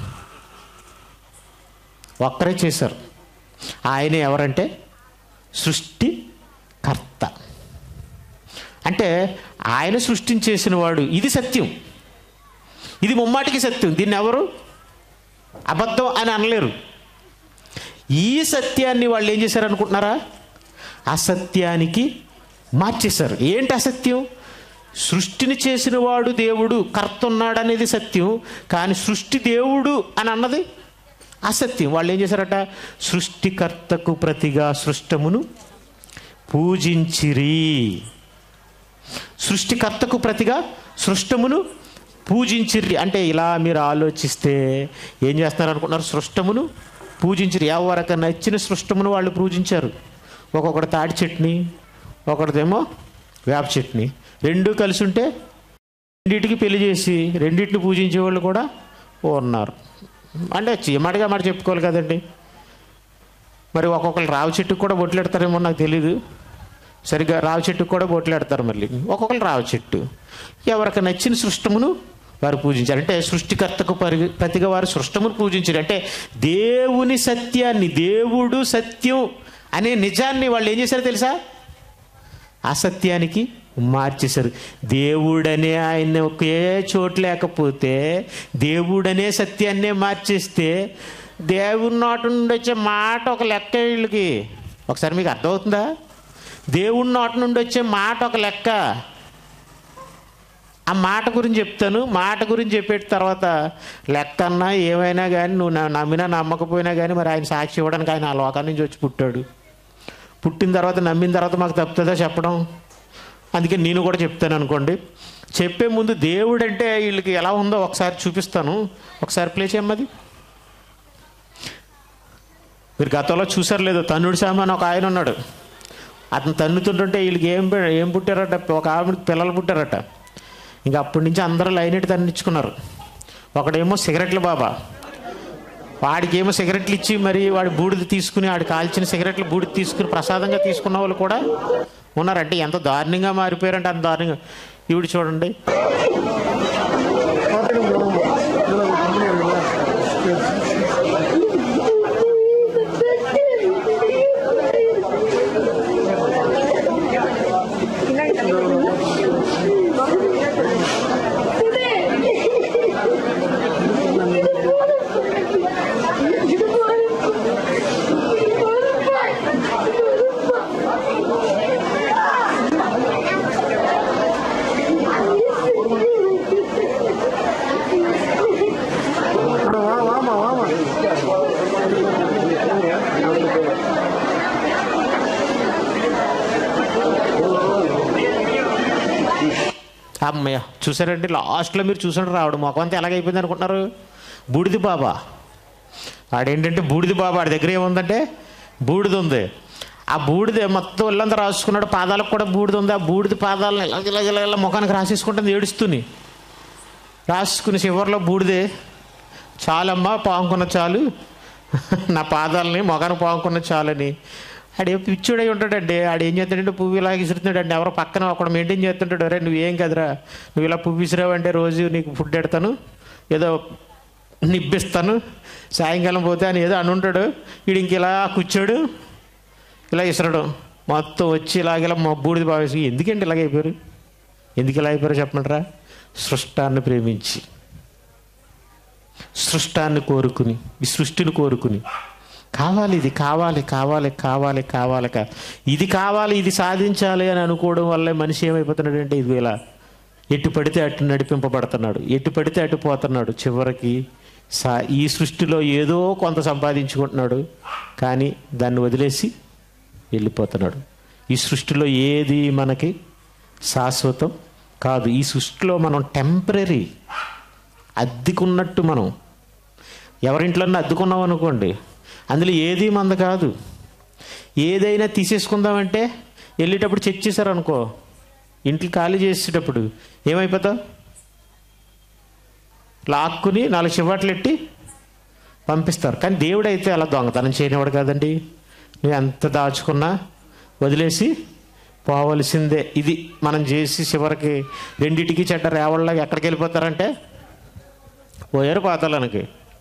ఒక్కరే చేశారు ఆయన ఎవరంటే సృష్టికర్త అంటే ఆయన సృష్టించేసిన వాడు ఇది సత్యం ఇది ముమ్మాటికి సత్యం దీన్ని ఎవరు అబద్ధం అని అనలేరు ఈ సత్యాన్ని వాళ్ళు ఏం చేశారు అనుకుంటున్నారా అసత్యానికి మార్చేశారు ఏంటి అసత్యం సృష్టిని చేసిన వాడు దేవుడు కర్త ఉన్నాడు అనేది సత్యం కానీ సృష్టి దేవుడు అని అన్నది అసత్యం వాళ్ళు ఏం చేశారట సృష్టికర్తకు ప్రతిగా సృష్టమును పూజించిరి సృష్టికర్తకు ప్రతిగా సృష్టమును పూజించిర్రి అంటే ఇలా మీరు ఆలోచిస్తే ఏం చేస్తున్నారు అనుకుంటున్నారు సృష్టమును పూజించిరి ఎవరికి నచ్చిన సృష్టమును వాళ్ళు పూజించారు ఒక్కొక్కటి తాటి చట్నీ ఒకటిదేమో వేప చట్నీ రెండు కలిసి ఉంటే రెండింటికి పెళ్లి చేసి రెండింటిని పూజించే వాళ్ళు కూడా ఉన్నారు అంటే చీమటిగా మాట చెప్పుకోవాలి కదండి మరి ఒక్కొక్కరు రావి చెట్టుకు కూడా బొట్లెడతారేమో నాకు తెలీదు సరిగ్గా రావి చెట్టుకు కూడా బొట్లెడతారు మళ్ళీ ఒక్కొక్కరు రావి చెట్టు ఎవరికి నచ్చిన సృష్టమును వారు పూజించారు అంటే సృష్టికర్తకు పరి ప్రతిగా వారు సృష్టమును పూజించారు అంటే దేవుని సత్యాన్ని దేవుడు సత్యం అనే నిజాన్ని వాళ్ళు ఏం చేశారు తెలుసా అసత్యానికి మార్చేశారు దేవుడనే ఆయన ఒకే చోటు లేకపోతే దేవుడనే సత్యాన్నే మార్చేస్తే దేవుడి నోటి నుండి వచ్చే మాట ఒక లెక్క వీళ్ళకి ఒకసారి మీకు అర్థమవుతుందా దేవుడి నోటి నుండి వచ్చే మాట ఒక లెక్క ఆ మాట గురించి చెప్తాను మాట గురించి చెప్పే తర్వాత లెక్క అన్నా ఏమైనా కానీ నువ్వు నా- నమ్మినా నమ్మకపోయినా కానీ మరి ఆయన సాక్షి ఇవ్వడానికి ఆయన ఆ లోకాల నుంచి వచ్చి పుట్టాడు పుట్టిన తర్వాత నమ్మిన తర్వాత మాకు తప్పుతుందా చెప్పడం అందుకే నేను కూడా చెప్తాను అనుకోండి చెప్పే ముందు దేవుడు అంటే వీళ్ళకి ఎలా ఉందో ఒకసారి చూపిస్తాను ఒకసారి ప్లే చేయమ్మది మీరు గతంలో చూసారు లేదు తన్నుడు సామాన్ ఒక ఆయన ఉన్నాడు అతను తన్నుతుంటుంటే వీళ్ళకి ఏం పె- ఏం పుట్టారట ఒక ఆవిడకి పిల్లలు పుట్టారట ఇంకా అప్పటి నుంచి అందరూ లైన్ ఎట్టి తన్నించుకున్నారు ఒకడేమో సిగరెట్ల బాబా వాడికి ఏమో సిగరెట్లు ఇచ్చి మరి వాడి బూడిద తీసుకుని వాడు కాల్చిన సిగరెట్లు బూడిద తీసుకుని ప్రసాదంగా తీసుకున్న వాళ్ళు కూడా ఉన్నారంటే ఎంత దారుణంగా మారిపోయారంటే అంత దారుణంగా ఇవిడు చూడండి అమ్మయ్య చూసారండి లాస్ట్లో మీరు చూసాడు రావడం మొఖం అంతా ఎలాగైపోయింది అనుకుంటున్నారు బూడిది బాబా ఆడేంటంటే బూడిది బాబా ఆడి దగ్గర ఏముందంటే బూడిద ఉంది ఆ బూడిద మొత్తం ఒళ్ళంతా రాసుకున్నాడు పాదాలకు కూడా బూడిద ఉంది ఆ బూడిద పాదాలను ఇలా ఇలా ఇలా ఇలా ముఖానికి రాసేసుకుంటుంది ఏడుస్తుంది రాసుకుని చివరిలో బూడిదే చాలమ్మా పాముకున్న చాలు నా పాదాలని మొగాను పాముకున్న చాలని ఆడే పిచ్చుడై ఉంటాడండి ఆడు ఏం చేస్తాడంటే పువ్వు ఇలా విసురుతున్నాడండి ఎవరో పక్కన ఒకడు మెయింటైన్ చేస్తుంటాడు అరే నువ్వేం కదరా నువ్వు ఇలా పువ్వు విసిరావంటే రోజు నీకు ఫుడ్ పెడతాను ఏదో నిబ్బిస్తాను సాయంకాలం పోతే అని ఏదో అని ఉంటాడు వీడు ఇంక ఇలా కూర్చోడు ఇలా విసరడు మొత్తం వచ్చి ఇలాగ ఇలా మా బూడిది బావేసి ఎందుకండి ఇలాగ అయిపోయారు ఎందుకు ఇలా అయిపోయారో చెప్పమంటారా సృష్టాన్ని ప్రేమించి సృష్టాన్ని కోరుకుని ఈ సృష్టిని కోరుకుని కావాలి ఇది కావాలి కావాలి కావాలి కావాలి కా ఇది కావాలి ఇది సాధించాలి అని అనుకోవడం వల్లే మనిషి ఏమైపోతున్నాడంటే ఇది ఇలా ఎటు పడితే అటు నడిపింపబడుతున్నాడు ఎటు పడితే అటు పోతున్నాడు చివరికి సా ఈ సృష్టిలో ఏదో కొంత సంపాదించుకుంటున్నాడు కానీ దాన్ని వదిలేసి వెళ్ళిపోతున్నాడు ఈ సృష్టిలో ఏది మనకి శాశ్వతం కాదు ఈ సృష్టిలో మనం టెంపరీ అద్దెకున్నట్టు మనం ఎవరింట్లోనే అద్దుకున్నాం అనుకోండి అందులో ఏది మంద కాదు ఏదైనా తీసేసుకుందామంటే వెళ్ళేటప్పుడు చెక్ చేశారనుకో ఇంట్లో ఖాళీ చేసేటప్పుడు ఏమైపోతావు లాక్కుని నాలుగు చివాట్లు ఎట్టి పంపిస్తారు కానీ దేవుడు అయితే అలా దొంగతనం చేయనివాడు కాదండి నువ్వు ఎంత దాచుకున్నా వదిలేసి పోవలసిందే ఇది మనం చేసి చివరికి రెండిటికి చెడ్డ రేవళ్ళగా ఎక్కడికి వెళ్ళిపోతారంటే పోయారు పాతాలనికి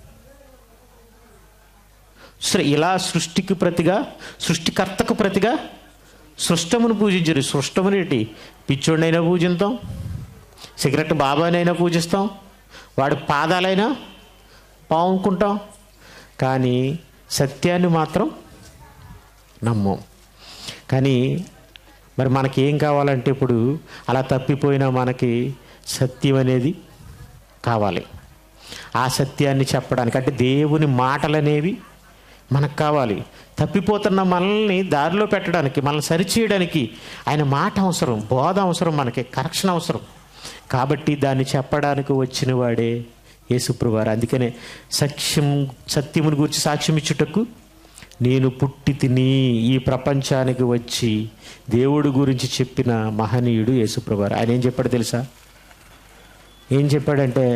సరే ఇలా సృష్టికి ప్రతిగా సృష్టికర్తకు ప్రతిగా సృష్టమును పూజించరు సృష్టమునేటి పిచ్చోడినైనా పూజిస్తాం సిగరెట్ బాబానైనా పూజిస్తాం వాడి పాదాలైనా పావుకుంటాం కానీ సత్యాన్ని మాత్రం నమ్మం కానీ మరి మనకి ఏం కావాలంటే ఇప్పుడు అలా తప్పిపోయిన మనకి సత్యం అనేది కావాలి ఆ సత్యాన్ని చెప్పడానికి అంటే దేవుని మాటలు అనేవి మనకు కావాలి తప్పిపోతున్న మనల్ని దారిలో పెట్టడానికి మనల్ని సరిచేయడానికి ఆయన మాట అవసరం బోధ అవసరం మనకి కరెక్షన్ అవసరం కాబట్టి దాన్ని చెప్పడానికి వచ్చిన వాడే యేసుప్రవారు అందుకనే సత్యం సత్యముని గురించి సాక్ష్యం ఇచ్చుటకు నేను పుట్టి తిని ఈ ప్రపంచానికి వచ్చి దేవుడి గురించి చెప్పిన మహనీయుడు యేసుప్రవారు ఆయన ఏం చెప్పాడు తెలుసా ఏం చెప్పాడంటే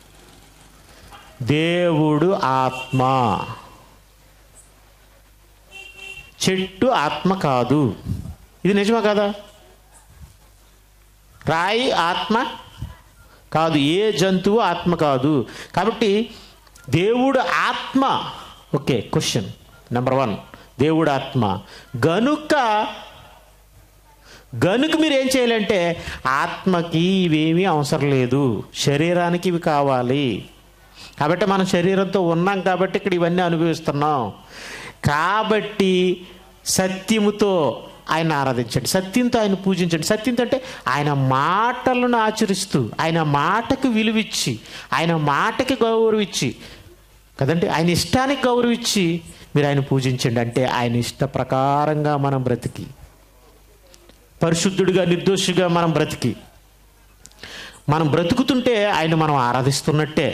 దేవుడు ఆత్మ చెట్టు ఆత్మ కాదు ఇది నిజమా కదా రాయి ఆత్మ కాదు ఏ జంతువు ఆత్మ కాదు కాబట్టి దేవుడు ఆత్మ ఓకే క్వశ్చన్ నెంబర్ వన్ దేవుడు ఆత్మ గనుక గనుక మీరు ఏం చేయాలంటే ఆత్మకి ఇవేమీ అవసరం లేదు శరీరానికి ఇవి కావాలి కాబట్టి మనం శరీరంతో ఉన్నాం కాబట్టి ఇక్కడ ఇవన్నీ అనుభవిస్తున్నాం కాబట్టి సత్యముతో ఆయన ఆరాధించండి సత్యంతో ఆయన పూజించండి సత్యంతో అంటే ఆయన మాటలను ఆచరిస్తూ ఆయన మాటకు విలువిచ్చి ఆయన మాటకి గౌరవిచ్చి కదండి ఆయన ఇష్టానికి గౌరవిచ్చి మీరు ఆయన పూజించండి అంటే ఆయన ఇష్ట ప్రకారంగా మనం బ్రతికి పరిశుద్ధుడిగా నిర్దోషిగా మనం బ్రతికి మనం బ్రతుకుతుంటే ఆయన మనం ఆరాధిస్తున్నట్టే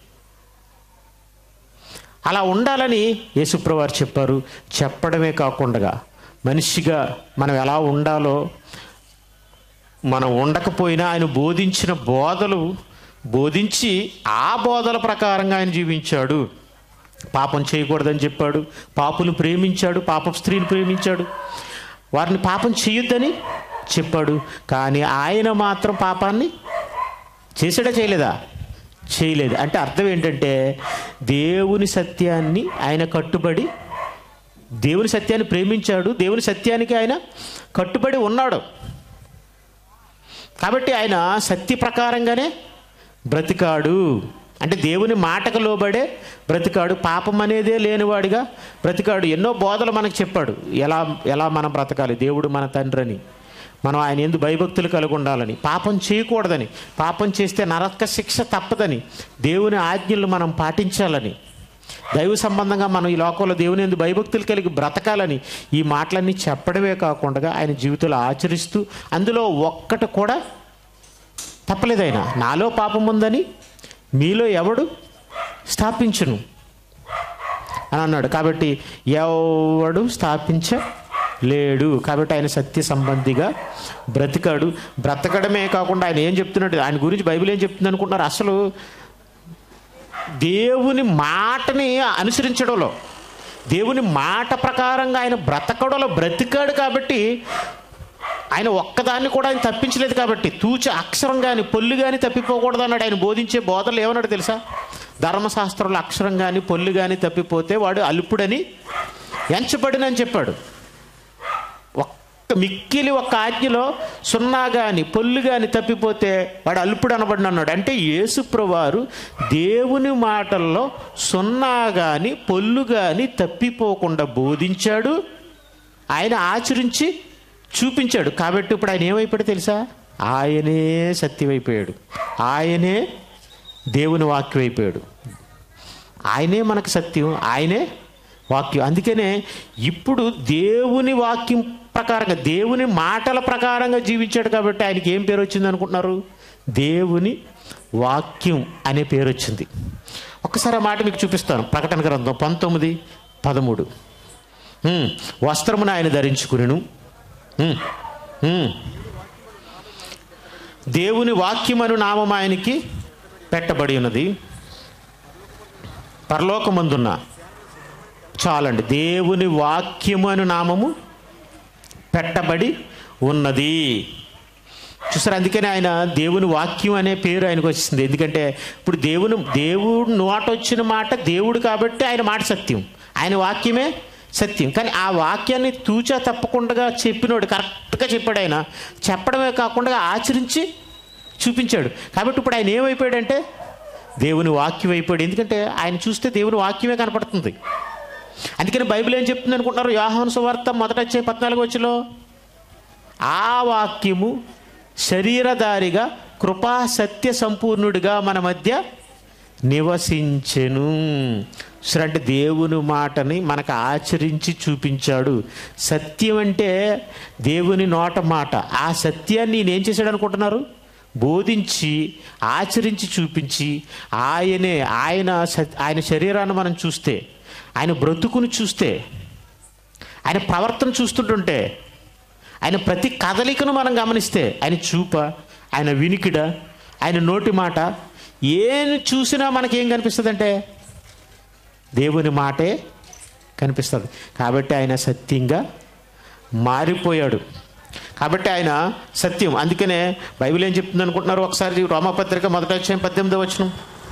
అలా ఉండాలని యేసుప్రవారు చెప్పారు చెప్పడమే కాకుండా మనిషిగా మనం ఎలా ఉండాలో మనం ఉండకపోయినా ఆయన బోధించిన బోధలు బోధించి ఆ బోధల ప్రకారంగా ఆయన జీవించాడు పాపం చేయకూడదని చెప్పాడు పాపులు ప్రేమించాడు పాప స్త్రీని ప్రేమించాడు వారిని పాపం చేయొద్దని చెప్పాడు కానీ ఆయన మాత్రం పాపాన్ని చేసాడా చేయలేదా చేయలేదు అంటే అర్థం ఏంటంటే దేవుని సత్యాన్ని ఆయన కట్టుబడి దేవుని సత్యాన్ని ప్రేమించాడు దేవుని సత్యానికి ఆయన కట్టుబడి ఉన్నాడు కాబట్టి ఆయన సత్య ప్రకారంగానే బ్రతికాడు అంటే దేవుని మాటకు లోబడే బ్రతికాడు పాపం అనేదే లేనివాడిగా బ్రతికాడు ఎన్నో బోధలు మనకు చెప్పాడు ఎలా ఎలా మనం బ్రతకాలి దేవుడు మన తండ్రి అని మనం ఆయన ఎందు భయభక్తులు కలిగి ఉండాలని పాపం చేయకూడదని పాపం చేస్తే నరక శిక్ష తప్పదని దేవుని ఆజ్ఞలు మనం పాటించాలని దైవ సంబంధంగా మనం ఈ లోకంలో దేవుని ఎందు భయభక్తులు కలిగి బ్రతకాలని ఈ మాటలన్నీ చెప్పడమే కాకుండా ఆయన జీవితంలో ఆచరిస్తూ అందులో ఒక్కటి కూడా తప్పలేదు ఆయన నాలో పాపం ఉందని మీలో ఎవడు స్థాపించును అని అన్నాడు కాబట్టి ఎవడు స్థాపించలేడు కాబట్టి ఆయన సత్య సంబంధిగా బ్రతికాడు బ్రతకడమే కాకుండా ఆయన ఏం చెప్తున్నాడు ఆయన గురించి బైబిల్ ఏం చెప్తుంది అనుకుంటున్నారు అసలు దేవుని మాటని అనుసరించడంలో దేవుని మాట ప్రకారంగా ఆయన బ్రతకడంలో బ్రతికాడు కాబట్టి ఆయన ఒక్కదాన్ని కూడా ఆయన తప్పించలేదు కాబట్టి తూచ అక్షరం కానీ పొల్లు కానీ తప్పిపోకూడదు అన్నాడు ఆయన బోధించే బోధనలు ఏమన్నాడు తెలుసా ధర్మశాస్త్రంలో అక్షరం కానీ పొల్లు కానీ తప్పిపోతే వాడు అల్పుడని ఎంచబడినని చెప్పాడు ఒక్క మిక్కిలి ఒక్క ఆజ్ఞలో సున్నా కానీ పొల్లు కానీ తప్పిపోతే వాడు అల్పుడు అనబడిన అన్నాడు అంటే యేసుప్రవారు దేవుని మాటల్లో సున్నా కానీ పొల్లు కానీ తప్పిపోకుండా బోధించాడు ఆయన ఆచరించి చూపించాడు కాబట్టి ఇప్పుడు ఆయన ఏమైపోయాడు తెలుసా ఆయనే సత్యమైపోయాడు ఆయనే దేవుని వాక్యం అయిపోయాడు ఆయనే మనకు సత్యం ఆయనే వాక్యం అందుకనే ఇప్పుడు దేవుని వాక్యం ప్రకారంగా దేవుని మాటల ప్రకారంగా జీవించాడు కాబట్టి ఆయనకి ఏం పేరు వచ్చింది అనుకుంటున్నారు దేవుని వాక్యం అనే పేరు వచ్చింది ఒక్కసారి ఆ మాట మీకు చూపిస్తాను ప్రకటన గ్రంథం పంతొమ్మిది పదమూడు ఉమ్, వస్త్రమును ఆయన ధరించుకును దేవుని వాక్యమను నామం ఆయనకి పెట్టబడి ఉన్నది పరలోకమందున్న చాలండి దేవుని వాక్యము అను నామము పెట్టబడి ఉన్నది చూసారు అందుకని ఆయన దేవుని వాక్యం అనే పేరు ఆయనకు వచ్చింది ఎందుకంటే ఇప్పుడు దేవుని దేవుడు నోట వచ్చిన మాట దేవుడు కాబట్టి ఆయన మాట సత్యం ఆయన వాక్యమే సత్యం కానీ ఆ వాక్యాన్ని తూచా తప్పకుండా చెప్పినోడు కరెక్ట్గా చెప్పాడు ఆయన చెప్పడమే కాకుండా ఆచరించి చూపించాడు కాబట్టి ఇప్పుడు ఆయన ఏమైపోయాడంటే దేవుని వాక్యం అయిపోయాడు ఎందుకంటే ఆయన చూస్తే దేవుని వాక్యమే కనపడుతుంది అందుకని బైబిల్ ఏం చెప్తుంది అనుకుంటున్నారు యోహాను సువార్త మొదట వచ్చే పద్నాలుగు వచ్చిలో ఆ వాక్యము శరీరధారిగా కృపా సత్య సంపూర్ణుడిగా మన మధ్య నివసించెను సరే అంటే దేవుని మాటని మనకు ఆచరించి చూపించాడు సత్యం అంటే దేవుని నోట మాట ఆ సత్యాన్ని నేనేం చేశాడు అనుకుంటున్నారు బోధించి ఆచరించి చూపించి ఆయనే ఆయన సత్- ఆయన శరీరాన్ని మనం చూస్తే ఆయన బ్రతుకుని చూస్తే ఆయన ప్రవర్తన చూస్తుంటుంటే ఆయన ప్రతి కదలికను మనం గమనిస్తే ఆయన చూప ఆయన వినికిడ ఆయన నోటి మాట ఏం చూసినా మనకేం కనిపిస్తుంది అంటే దేవుని మాటే కనిపిస్తుంది కాబట్టి ఆయన సత్యంగా మారిపోయాడు కాబట్టి ఆయన సత్యం అందుకనే బైబిల్ ఏం చెప్తుంది అనుకుంటున్నారు ఒకసారి రోమపత్రిక మొదట వచ్చే పద్దెనిమిదో వచనం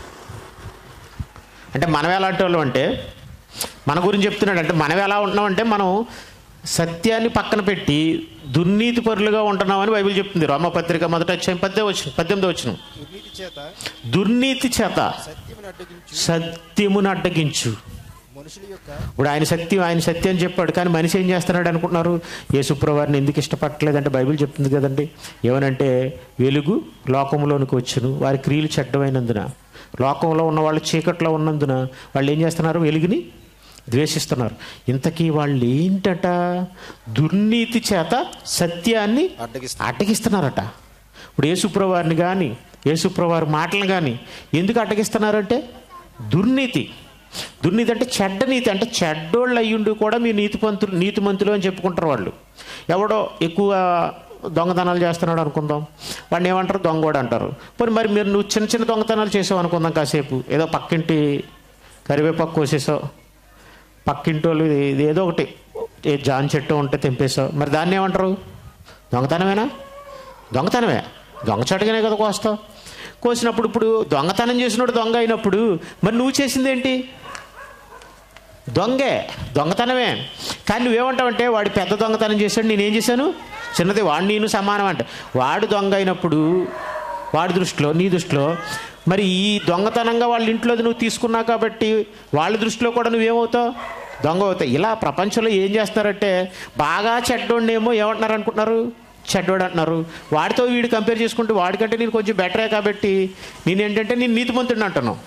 అంటే మనం ఎలాంటి వాళ్ళం అంటే మన గురించి చెప్తున్నాడు అంటే మనం ఎలా ఉంటున్నాం అంటే మనం సత్యాన్ని పక్కన పెట్టి దుర్నీతి పరులుగా ఉంటున్నామని బైబిల్ చెప్తుంది రోమపత్రిక మొదట వచ్చాయి పద్దె వచ్చిన పద్దెనిమిది వచ్చిన దుర్నీతి చేత దుర్నీతి చేత సత్యమును అడ్డగించు సత్యమును అడ్డగించు మనుషుల యొక్క ఇప్పుడు ఆయన సత్యం ఆయన సత్యం అని చెప్పాడు కానీ మనిషి ఏం చేస్తున్నాడు అనుకుంటున్నారు యేసుప్రవారిని ఎందుకు ఇష్టపడలేదంటే బైబిల్ చెప్తుంది కదండి ఏమనంటే వెలుగు లోకంలోనికి వచ్చును వారి క్రియలు చెడ్డమైనందున లోకంలో ఉన్న వాళ్ళు చీకట్లో ఉన్నందున వాళ్ళు ఏం చేస్తున్నారు వెలుగుని ద్వేషిస్తున్నారు ఇంతకీ వాళ్ళు ఏంటట దుర్నీతి చేత సత్యాన్ని అడ్డగిస్తారు అడ్డగిస్తున్నారట ఇప్పుడు యేసుప్రవారిని కానీ యేసుప్రవారి మాటలు కానీ ఎందుకు అడ్డగిస్తున్నారంటే దుర్నీతి దుర్నీతి అంటే చెడ్డ నీతి అంటే చెడ్డోళ్ళు అయ్యుండి కూడా మీ నీతిపంతులు నీతిమంతులు అని చెప్పుకుంటారు వాళ్ళు ఎవడో ఎక్కువ దొంగతనాలు చేస్తున్నాడు అనుకుందాం వాడిని ఏమంటారు దొంగోడు అంటారు పోనీ మరి మీరు నువ్వు చిన్న చిన్న దొంగతనాలు చేసావు అనుకుందాం కాసేపు ఏదో పక్కింటి కరివేపాకు కోసేసావు పక్కింటోళ్ళు ఇది- ఇది ఏదో ఒకటి ఏ జాన్ చెట్టు ఉంటే తెంపేసావు మరి దాన్ని ఏమంటారు దొంగతనమేనా దొంగతనమే దొంగ చెట్టుగానే కదా కోస్తావు కోసినప్పుడు ఇప్పుడు దొంగతనం చేసినప్పుడు దొంగ అయినప్పుడు మరి నువ్వు చేసింది ఏంటి దొంగే దొంగతనమే కానీ నువ్వేమంటావంటే వాడు పెద్ద దొంగతనం చేశాడు నేనేం చేశాను చిన్నది వాడు నేను సమానం అంటే వాడు దొంగ అయినప్పుడు వాడి దృష్టిలో నీ దృష్టిలో మరి ఈ దొంగతనంగా వాళ్ళ ఇంట్లోది నువ్వు తీసుకున్నావు కాబట్టి వాళ్ళ దృష్టిలో కూడా నువ్వేమవుతావు దొంగ అవుతావు ఇలా ప్రపంచంలో ఏం చేస్తారంటే బాగా చెడ్డోడేమో ఏమంటున్నారు అనుకుంటున్నారు చెడ్డోడు అంటున్నారు వాడితో వీడు కంపేర్ చేసుకుంటే వాడికంటే నేను కొంచెం బెటరే కాబట్టి నేనేంటంటే నేను నీతిమంతుడిని అంటున్నావు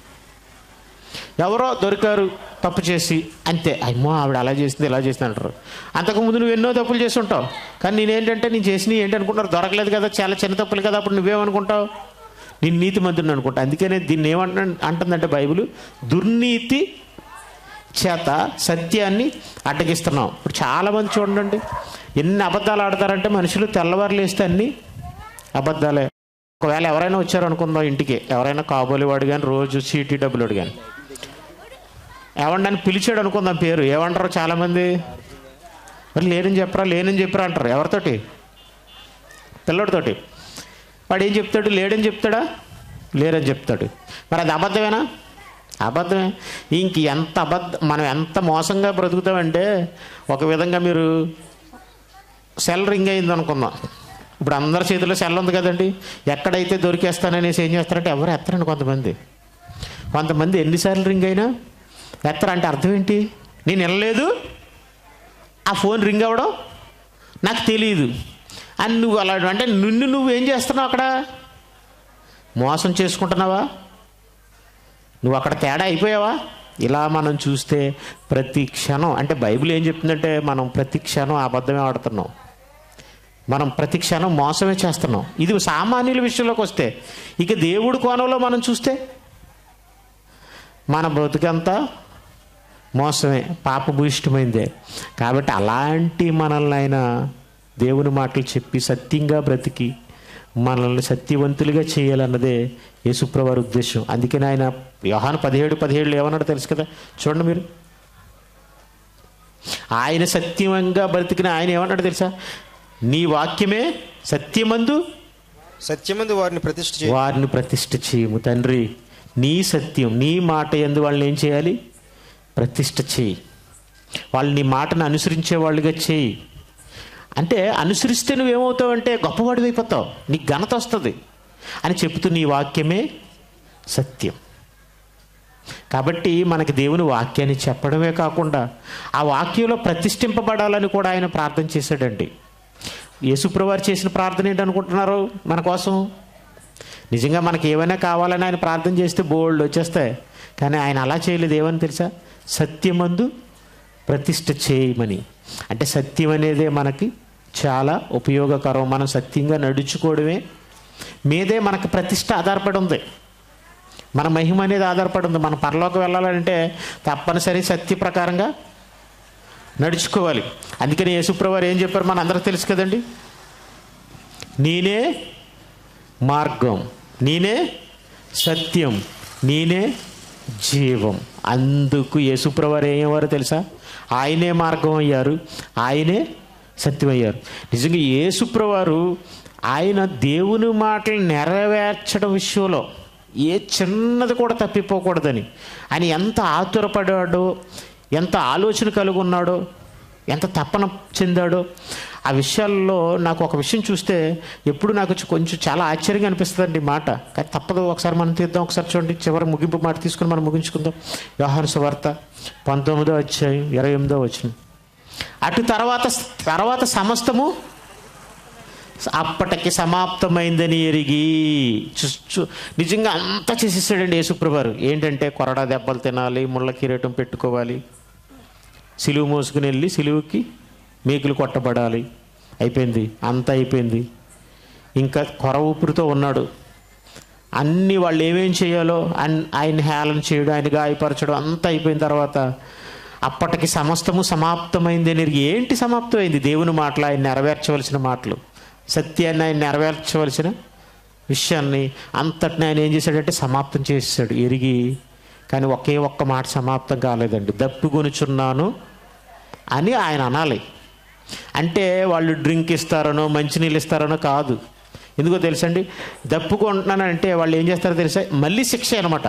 ఎవరో దొరికారు తప్పు చేసి అంతే అమ్మో ఆవిడ అలా చేసింది ఇలా చేసింది అంటారు అంతకుముందు నువ్వు ఎన్నో తప్పులు చేసి ఉంటావు కానీ నేనేంటంటే నేను చేసినవి ఏంటి అనుకుంటారు దొరకలేదు కదా చాలా చిన్న తప్పులు కదా అప్పుడు నువ్వేమనుకుంటావు నేను నీతి మంత్రుని అనుకుంటా అందుకనే దీన్ని ఏమంట అంటుందంటే బైబిల్ దుర్నీతి చేత సత్యాన్ని అడ్డగిస్తున్నాం ఇప్పుడు చాలామంది చూడండి ఎన్ని అబద్ధాలు ఆడతారంటే మనుషులు తెల్లవారులు వేస్తే అన్ని అబద్ధాలే ఒకవేళ ఎవరైనా వచ్చారు అనుకుందాం ఇంటికి ఎవరైనా కాబోలి వాడు కానీ రోజు చీటీ డబ్బులు వాడు కానీ ఏమండని పిలిచాడు అనుకుందాం పేరు ఏమంటారు చాలామంది మరి లేనని చెప్పరా లేనని చెప్పరా అంటారు ఎవరితోటి పిల్లడితోటి వాడు ఏం చెప్తాడు లేడని చెప్తాడా లేరని చెప్తాడు మరి అది అబద్ధమేనా అబద్ధమే ఇంక ఎంత అబద్ధ మనం ఎంత మోసంగా బ్రతుకుతామంటే ఒక విధంగా మీరు సెల్ రింగ్ అయింది అనుకుందాం ఇప్పుడు అందరి చేతిలో సెల్ ఉంది కదండి ఎక్కడైతే దొరికేస్తాననేసి ఏం చేస్తారంటే ఎవరు ఎత్తరండి కొంతమంది కొంతమంది ఎన్నిసార్లు రింగ్ అయినా ఎత్తరంటే అర్థం ఏంటి నేను వెళ్ళలేదు ఆ ఫోన్ రింగ్ అవ్వడం నాకు తెలియదు అని నువ్వు అలా అంటే నిన్ను నువ్వు ఏం చేస్తున్నావు అక్కడ మోసం చేసుకుంటున్నావా నువ్వు అక్కడ తేడా అయిపోయావా ఇలా మనం చూస్తే ప్రతి క్షణం అంటే బైబిల్ ఏం చెప్తుందంటే మనం ప్రతి క్షణం అబద్ధమే ఆడుతున్నాం మనం ప్రతి క్షణం మోసమే చేస్తున్నాం ఇది సామాన్యుల విషయంలోకి వస్తే ఇక దేవుడి కోణంలో మనం చూస్తే మన బ్రతుకంతా మోసమే పాపభూయిష్టమైందే కాబట్టి అలాంటి మనల్ని ఆయన దేవుని మాటలు చెప్పి సత్యంగా బ్రతికి మనల్ని సత్యవంతులుగా చేయాలన్నదే యేసుప్రవారి ఉద్దేశం అందుకని ఆయన వ్యవహాన్ పదిహేడు పదిహేడులో ఏమన్నాడు తెలుసు కదా చూడండి మీరు ఆయన సత్యంగా బ్రతికిన ఆయన ఏమన్నాడు తెలుసా నీ వాక్యమే సత్యమందు సత్యమందు వారిని ప్రతిష్ఠ చేయ వారిని ప్రతిష్ఠ చేయము తండ్రి నీ సత్యం నీ మాట ఎందు వాళ్ళని ఏం చేయాలి ప్రతిష్ఠ చేయి వాళ్ళు నీ మాటను అనుసరించే వాళ్ళుగా చేయి అంటే అనుసరిస్తే నువ్వేమవుతావు అంటే గొప్పవాడివి అయిపోతావు నీకు ఘనత వస్తుంది అని చెబుతూ నీ వాక్యమే సత్యం కాబట్టి మనకి దేవుని వాక్యాన్ని చెప్పడమే కాకుండా ఆ వాక్యంలో ప్రతిష్ఠింపబడాలని కూడా ఆయన ప్రార్థన చేశాడండి యేసుప్రవారు చేసిన ప్రార్థన ఏంటనుకుంటున్నారు మన కోసం నిజంగా మనకి ఏమైనా కావాలని ఆయన ప్రార్థన చేస్తే బోల్డ్ వచ్చేస్తాయి కానీ ఆయన అలా చేయలేదు ఏమని తెలుసా సత్యమందు ప్రతిష్ఠ చేయమని అంటే సత్యం అనేదే మనకి చాలా ఉపయోగకరం మనం సత్యంగా నడుచుకోవడమే మీదే మనకు ప్రతిష్ట ఆధారపడి ఉంది మన మహిమ అనేది ఆధారపడి ఉంది మన పరలోకి వెళ్ళాలంటే తప్పనిసరి సత్య ప్రకారంగా నడుచుకోవాలి అందుకని యేసుప్రవారు ఏం చెప్పారు మన అందరికి తెలుసు కదండి నేనే మార్గం నేనే సత్యం నేనే జీవం అందుకు యేసుప్రవారు ఏమయ్యారు తెలుసా ఆయనే మార్గం అయ్యారు ఆయనే సత్యం అయ్యారు నిజంగా యేసుప్రవారు ఆయన దేవుని మాటలు నెరవేర్చడం విషయంలో ఏ చిన్నది కూడా తప్పిపోకూడదని ఆయన ఎంత ఆతురపడాడో ఎంత ఆలోచన కలిగి ఉన్నాడో ఎంత తపన చెందాడో ఆ విషయాల్లో నాకు ఒక విషయం చూస్తే ఎప్పుడు నాకు చ- కొంచెం చాలా ఆశ్చర్యంగా అనిపిస్తుందండి ఈ మాట కానీ తప్పదు ఒకసారి మనం తీద్దాం ఒకసారి చూడండి చివరి ముగింపు మాట తీసుకుని మనం ముగించుకుందాం వ్యవహార సువార్త పంతొమ్మిదో అధ్యాయం ఇరవై ఎనిమిదో వచ్చిన అటు తర్వాత తర్వాత సమస్తము అప్పటికి సమాప్తమైందని ఎరిగి చు- చు- నిజంగా అంతా చేసేసాడండి యేసుప్రభారు ఏంటంటే కొరడా దెబ్బలు తినాలి ముళ్ళ కిరీటం పెట్టుకోవాలి సిలువు మోసుకుని వెళ్ళి సిలువుకి మేకులు కొట్టబడాలి అయిపోయింది అంతా అయిపోయింది ఇంకా కొర ఊపిరితో ఉన్నాడు అన్ని వాళ్ళు ఏమేం చేయాలో అన్- ఆయన హేళన చేయడం ఆయన గాయపరచడం అంతా అయిపోయిన తర్వాత అప్పటికి సమస్తము సమాప్తమైంది అని ఎరిగి ఏంటి సమాప్తమైంది దేవుని మాటలు ఆయన నెరవేర్చవలసిన మాటలు సత్యాన్ని ఆయన నెరవేర్చవలసిన విషయాన్ని అంతటిని ఆయన ఏం చేశాడంటే సమాప్తం చేసేసాడు ఎరిగి కానీ ఒకే ఒక్క మాట సమాప్తం కాలేదండి దప్పికొనుచున్నాను అని ఆయన అనాలి అంటే వాళ్ళు డ్రింక్ ఇస్తారనో మంచినీళ్ళు ఇస్తారనో కాదు ఎందుకో తెలుసండి దప్పుకుంటున్నానంటే వాళ్ళు ఏం చేస్తారో తెలుసా మళ్ళీ శిక్ష అనమాట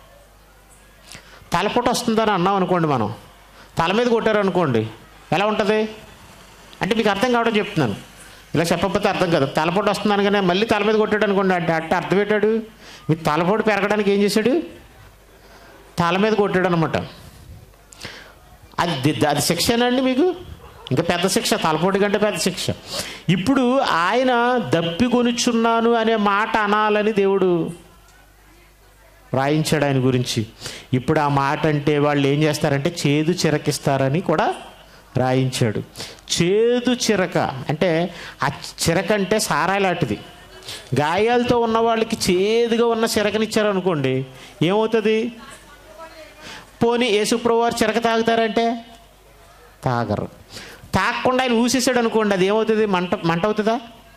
తలపొట వస్తుందని అన్నాం అనుకోండి మనం తల మీద కొట్టారు అనుకోండి ఎలా ఉంటుంది అంటే మీకు అర్థం కావడం చెప్తున్నాను ఇలా చెప్పకపోతే అర్థం కాదు తలపోటు వస్తున్నాను కానీ మళ్ళీ తల మీద కొట్టాడు అనుకోండి అంటే అంటే అర్థం పెట్టాడు మీ తలపోటు పెరగడానికి ఏం చేశాడు తల మీద కొట్టాడు అనమాట అది ది- అది శిక్షేనండి మీకు ఇంకా పెద్ద శిక్ష తలపోటు కంటే పెద్ద శిక్ష ఇప్పుడు ఆయన దప్పి కొనుచున్నాను అనే మాట అనాలని దేవుడు రాయించాడు ఆయన గురించి ఇప్పుడు ఆ మాట అంటే వాళ్ళు ఏం చేస్తారంటే చేదు చిరకిస్తారని కూడా రాయించాడు చేదు చిరక అంటే ఆ చిరక అంటే సారాయి లాంటిది గాయాలతో ఉన్న వాళ్ళకి చేదుగా ఉన్న చిరకనిచ్చారు అనుకోండి ఏమవుతుంది పోనీ యేసుప్రభు వారు చిరక తాగుతారంటే తాగరు తాగకుండా ఆయన ఊసేసాడు అనుకోండి అది ఏమవుతుంది మంట మంట అవుతుందా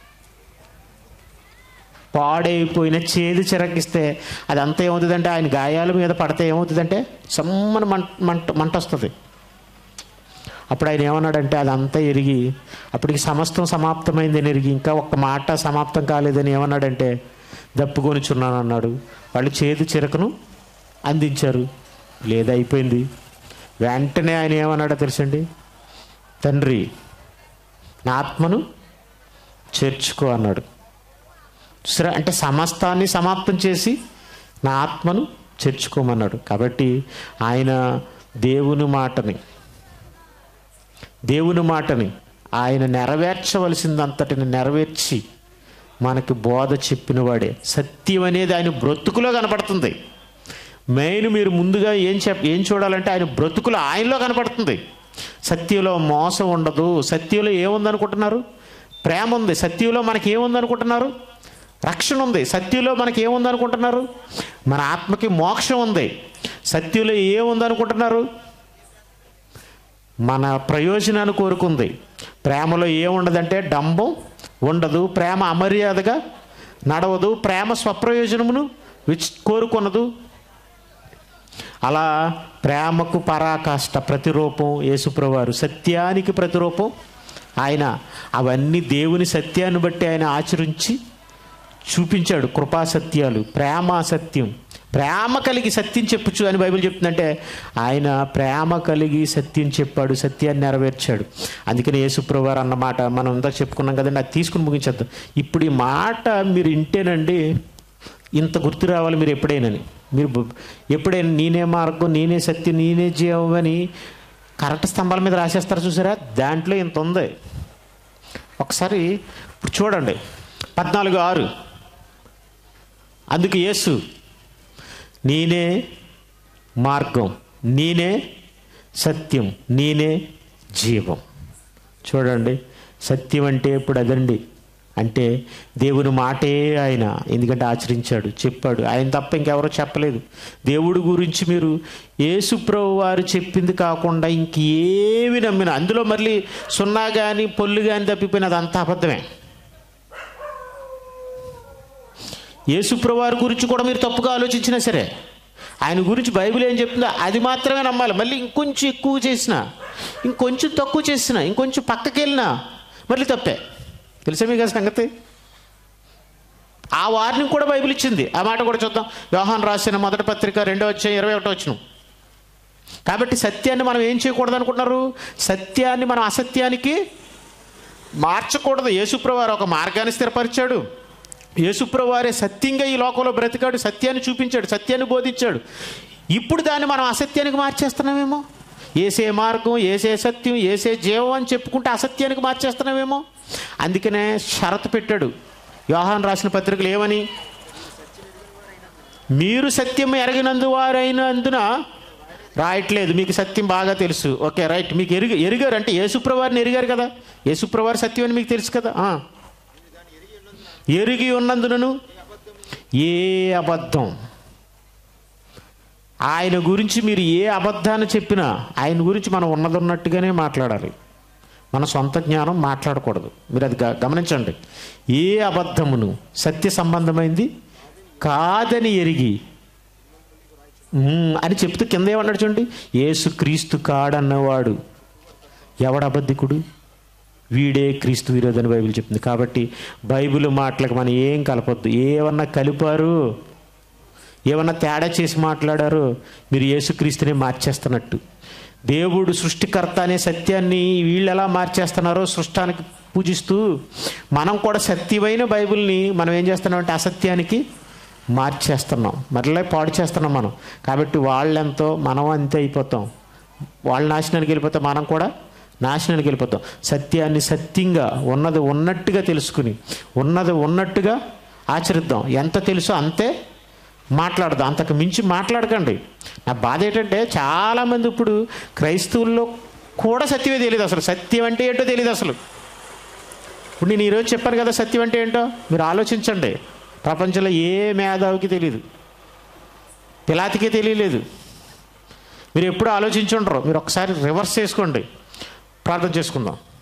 పాడైపోయిన చేదు చిరకిస్తే అది అంతా ఏమవుతుందంటే ఆయన గాయాల మీద పడితే ఏమవుతుందంటే సమ్మని మంట మంట మంట వస్తుంది అప్పుడు ఆయన ఏమన్నాడంటే అదంతా ఎరిగి అప్పటికి సమస్తం సమాప్తమైందని ఎరిగి ఇంకా ఒక్క మాట సమాప్తం కాలేదని ఏమన్నాడంటే దప్పుకొనిచున్నాను అన్నాడు వాళ్ళు చేదు చిరకను అందించారు లేదా అయిపోయింది వెంటనే ఆయన ఏమన్నాడో తెలుసండి తండ్రి నా ఆత్మను చేర్చుకో అన్నాడు సరే అంటే సమస్తాన్ని సమాప్తం చేసి నా ఆత్మను చేర్చుకోమన్నాడు కాబట్టి ఆయన దేవుని మాటని దేవుని మాటని ఆయన నెరవేర్చవలసిందంతటిని నెరవేర్చి మనకి బోధ చెప్పినవాడే సత్యం అనేది ఆయన బ్రతుకులో కనపడుతుంది మెయిన్ మీరు ముందుగా ఏం చెప్ ఏం చూడాలంటే ఆయన బ్రతుకులో ఆయనలో కనపడుతుంది సత్యంలో మోసం ఉండదు సత్యంలో ఏముందనుకుంటున్నారు ప్రేమ ఉంది సత్యంలో మనకి ఏముందనుకుంటున్నారు రక్షణ ఉంది సత్యంలో మనకి ఏముందనుకుంటున్నారు మన ఆత్మకి మోక్షం ఉంది సత్యంలో ఏముందనుకుంటున్నారు మన ప్రయోజనాన్ని కోరుకుంది ప్రేమలో ఏముండదంటే డంబం ఉండదు ప్రేమ అమర్యాదగా నడవదు ప్రేమ స్వప్రయోజనమును విచ్ కోరుకొనదు అలా ప్రేమకు పరాకాష్ట ప్రతిరూపం యేసుప్రవారు సత్యానికి ప్రతిరూపం ఆయన అవన్నీ దేవుని సత్యాన్ని బట్టి ఆయన ఆచరించి చూపించాడు కృపా సత్యాలు ప్రేమ సత్యం ప్రేమ కలిగి సత్యం చెప్పచ్చు అని బైబిల్ చెప్తుందంటే ఆయన ప్రేమ కలిగి సత్యం చెప్పాడు సత్యాన్ని నెరవేర్చాడు అందుకని యేసుప్రవారు అన్నమాట మనం ఇందా చెప్పుకున్నాం కదండి అది తీసుకుని ముగించేద్దాం ఇప్పుడు ఈ మాట మీరు ఇంటేనండి ఇంత గుర్తు రావాలి మీరు ఎప్పుడైనాని మీరు బ- ఎప్పుడైనా నేనే మార్గం నేనే సత్యం నేనే జీవం అని కరెక్ట్ స్తంభాల మీద రాసేస్తారు చూసారా దాంట్లో ఇంత ఉంది ఒకసారి ఇప్పుడు చూడండి పద్నాలుగు ఆరు అందుకు యేసు నేనే మార్గం నేనే సత్యం నేనే జీవం చూడండి సత్యం అంటే ఇప్పుడు అదండి అంటే దేవుని మాటే ఆయన ఎందుకంటే ఆచరించాడు చెప్పాడు ఆయన తప్ప ఇంకెవరో చెప్పలేదు దేవుడి గురించి మీరు యేసుప్రభు వారు చెప్పింది కాకుండా ఇంకేమి నమ్మిన అందులో మళ్ళీ సున్నా కానీ పొల్లు కానీ తప్పిపోయినది అంతా అబద్ధమే యేసుప్రవారి గురించి కూడా మీరు తప్పుగా ఆలోచించినా సరే ఆయన గురించి బైబిల్ ఏం చెప్తుందో అది మాత్రమే నమ్మాలి మళ్ళీ ఇంకొంచెం ఎక్కువ చేసినా ఇంకొంచెం తక్కువ చేసినా ఇంకొంచెం పక్కకి వెళ్ళినా మళ్ళీ తప్పే తెలుసా మీకు ఆ సంగతి ఆ వారిని కూడా బైబిల్ ఇచ్చింది ఆ మాట కూడా చూద్దాం యోహాన్ రాసిన మొదటి పత్రిక రెండో వచ్చే ఇరవై ఒకటో వచ్చిన కాబట్టి సత్యాన్ని మనం ఏం చేయకూడదు అనుకుంటున్నారు సత్యాన్ని మనం అసత్యానికి మార్చకూడదు యేసుప్రవారు ఒక మార్గాన్ని స్థిరపరిచాడు యేసుప్రవారే సత్యంగా ఈ లోకంలో బ్రతికాడు సత్యాన్ని చూపించాడు సత్యాన్ని బోధించాడు ఇప్పుడు దాన్ని మనం అసత్యానికి మార్చేస్తున్నామేమో ఏసే మార్గం ఏసే సత్యం ఏసే జీవం అని చెప్పుకుంటే అసత్యానికి మార్చేస్తున్నామేమో అందుకనే షరతు పెట్టాడు యోహాన్ రాసిన పత్రికలు ఏమని మీరు సత్యం ఎరగినందు వారైనందున రాయట్లేదు మీకు సత్యం బాగా తెలుసు ఓకే రైట్ మీకు ఎరుగు ఎరిగారు అంటే యేసుప్రవారిని ఎరిగారు కదా యేసుప్రవారి సత్యం అని మీకు తెలుసు కదా ఆ. ఎరిగి ఉన్నందునను ఏ అబద్ధం ఆయన గురించి మీరు ఏ అబద్ధాన్ని చెప్పినా ఆయన గురించి మనం ఉన్నది ఉన్నట్టుగానే మాట్లాడాలి మన సొంత జ్ఞానం మాట్లాడకూడదు మీరు అది గ- గమనించండి ఏ అబద్ధమును సత్య సంబంధమైంది కాదని ఎరిగి "ఉమ్" అని చెప్తూ కింద ఏమన్నాడు చూడండి యేసు క్రీస్తు కాడన్నవాడు ఎవడ అబద్ధికుడు వీడే క్రీస్తు విరోధని బైబిల్ చెప్తుంది కాబట్టి బైబిల్ మాటలకు మనం ఏం కలపొద్దు ఏమన్నా కలిపారు ఏమన్నా తేడా చేసి మాట్లాడారు మీరు యేసుక్రీస్తునే మార్చేస్తున్నట్టు దేవుడు సృష్టికర్త అనే సత్యాన్ని వీళ్ళు ఎలా మార్చేస్తున్నారో సృష్టానికి పూజిస్తూ మనం కూడా సత్యమైన బైబిల్ని మనం ఏం చేస్తున్నామంటే అసత్యానికి మార్చేస్తున్నాం మరలా పాడు చేస్తున్నాం మనం కాబట్టి వాళ్ళెంతో మనం అంతే అయిపోతాం వాళ్ళ నాశనానికి వెళ్ళిపోతే మనం కూడా నాశనానికి వెళ్ళిపోతాం సత్యాన్ని సత్యంగా ఉన్నది ఉన్నట్టుగా తెలుసుకుని ఉన్నది ఉన్నట్టుగా ఆచరిద్దాం ఎంత తెలుసో అంతే మాట్లాడదాం అంతకు మించి మాట్లాడకండి నా బాధ ఏంటంటే చాలామంది ఇప్పుడు క్రైస్తవుల్లో కూడా సత్యమే తెలియదు అసలు సత్యం అంటే ఏంటో తెలియదు అసలు ఇప్పుడు నేను ఈరోజు చెప్పాను కదా సత్యం అంటే ఏంటో మీరు ఆలోచించండి ప్రపంచంలో ఏ మేధావికి తెలియదు పిలాతికే తెలియలేదు మీరు ఎప్పుడు ఆలోచించుండరు మీరు ఒకసారి రివర్స్ చేసుకోండి ప్రార్థన చేసుకుందాం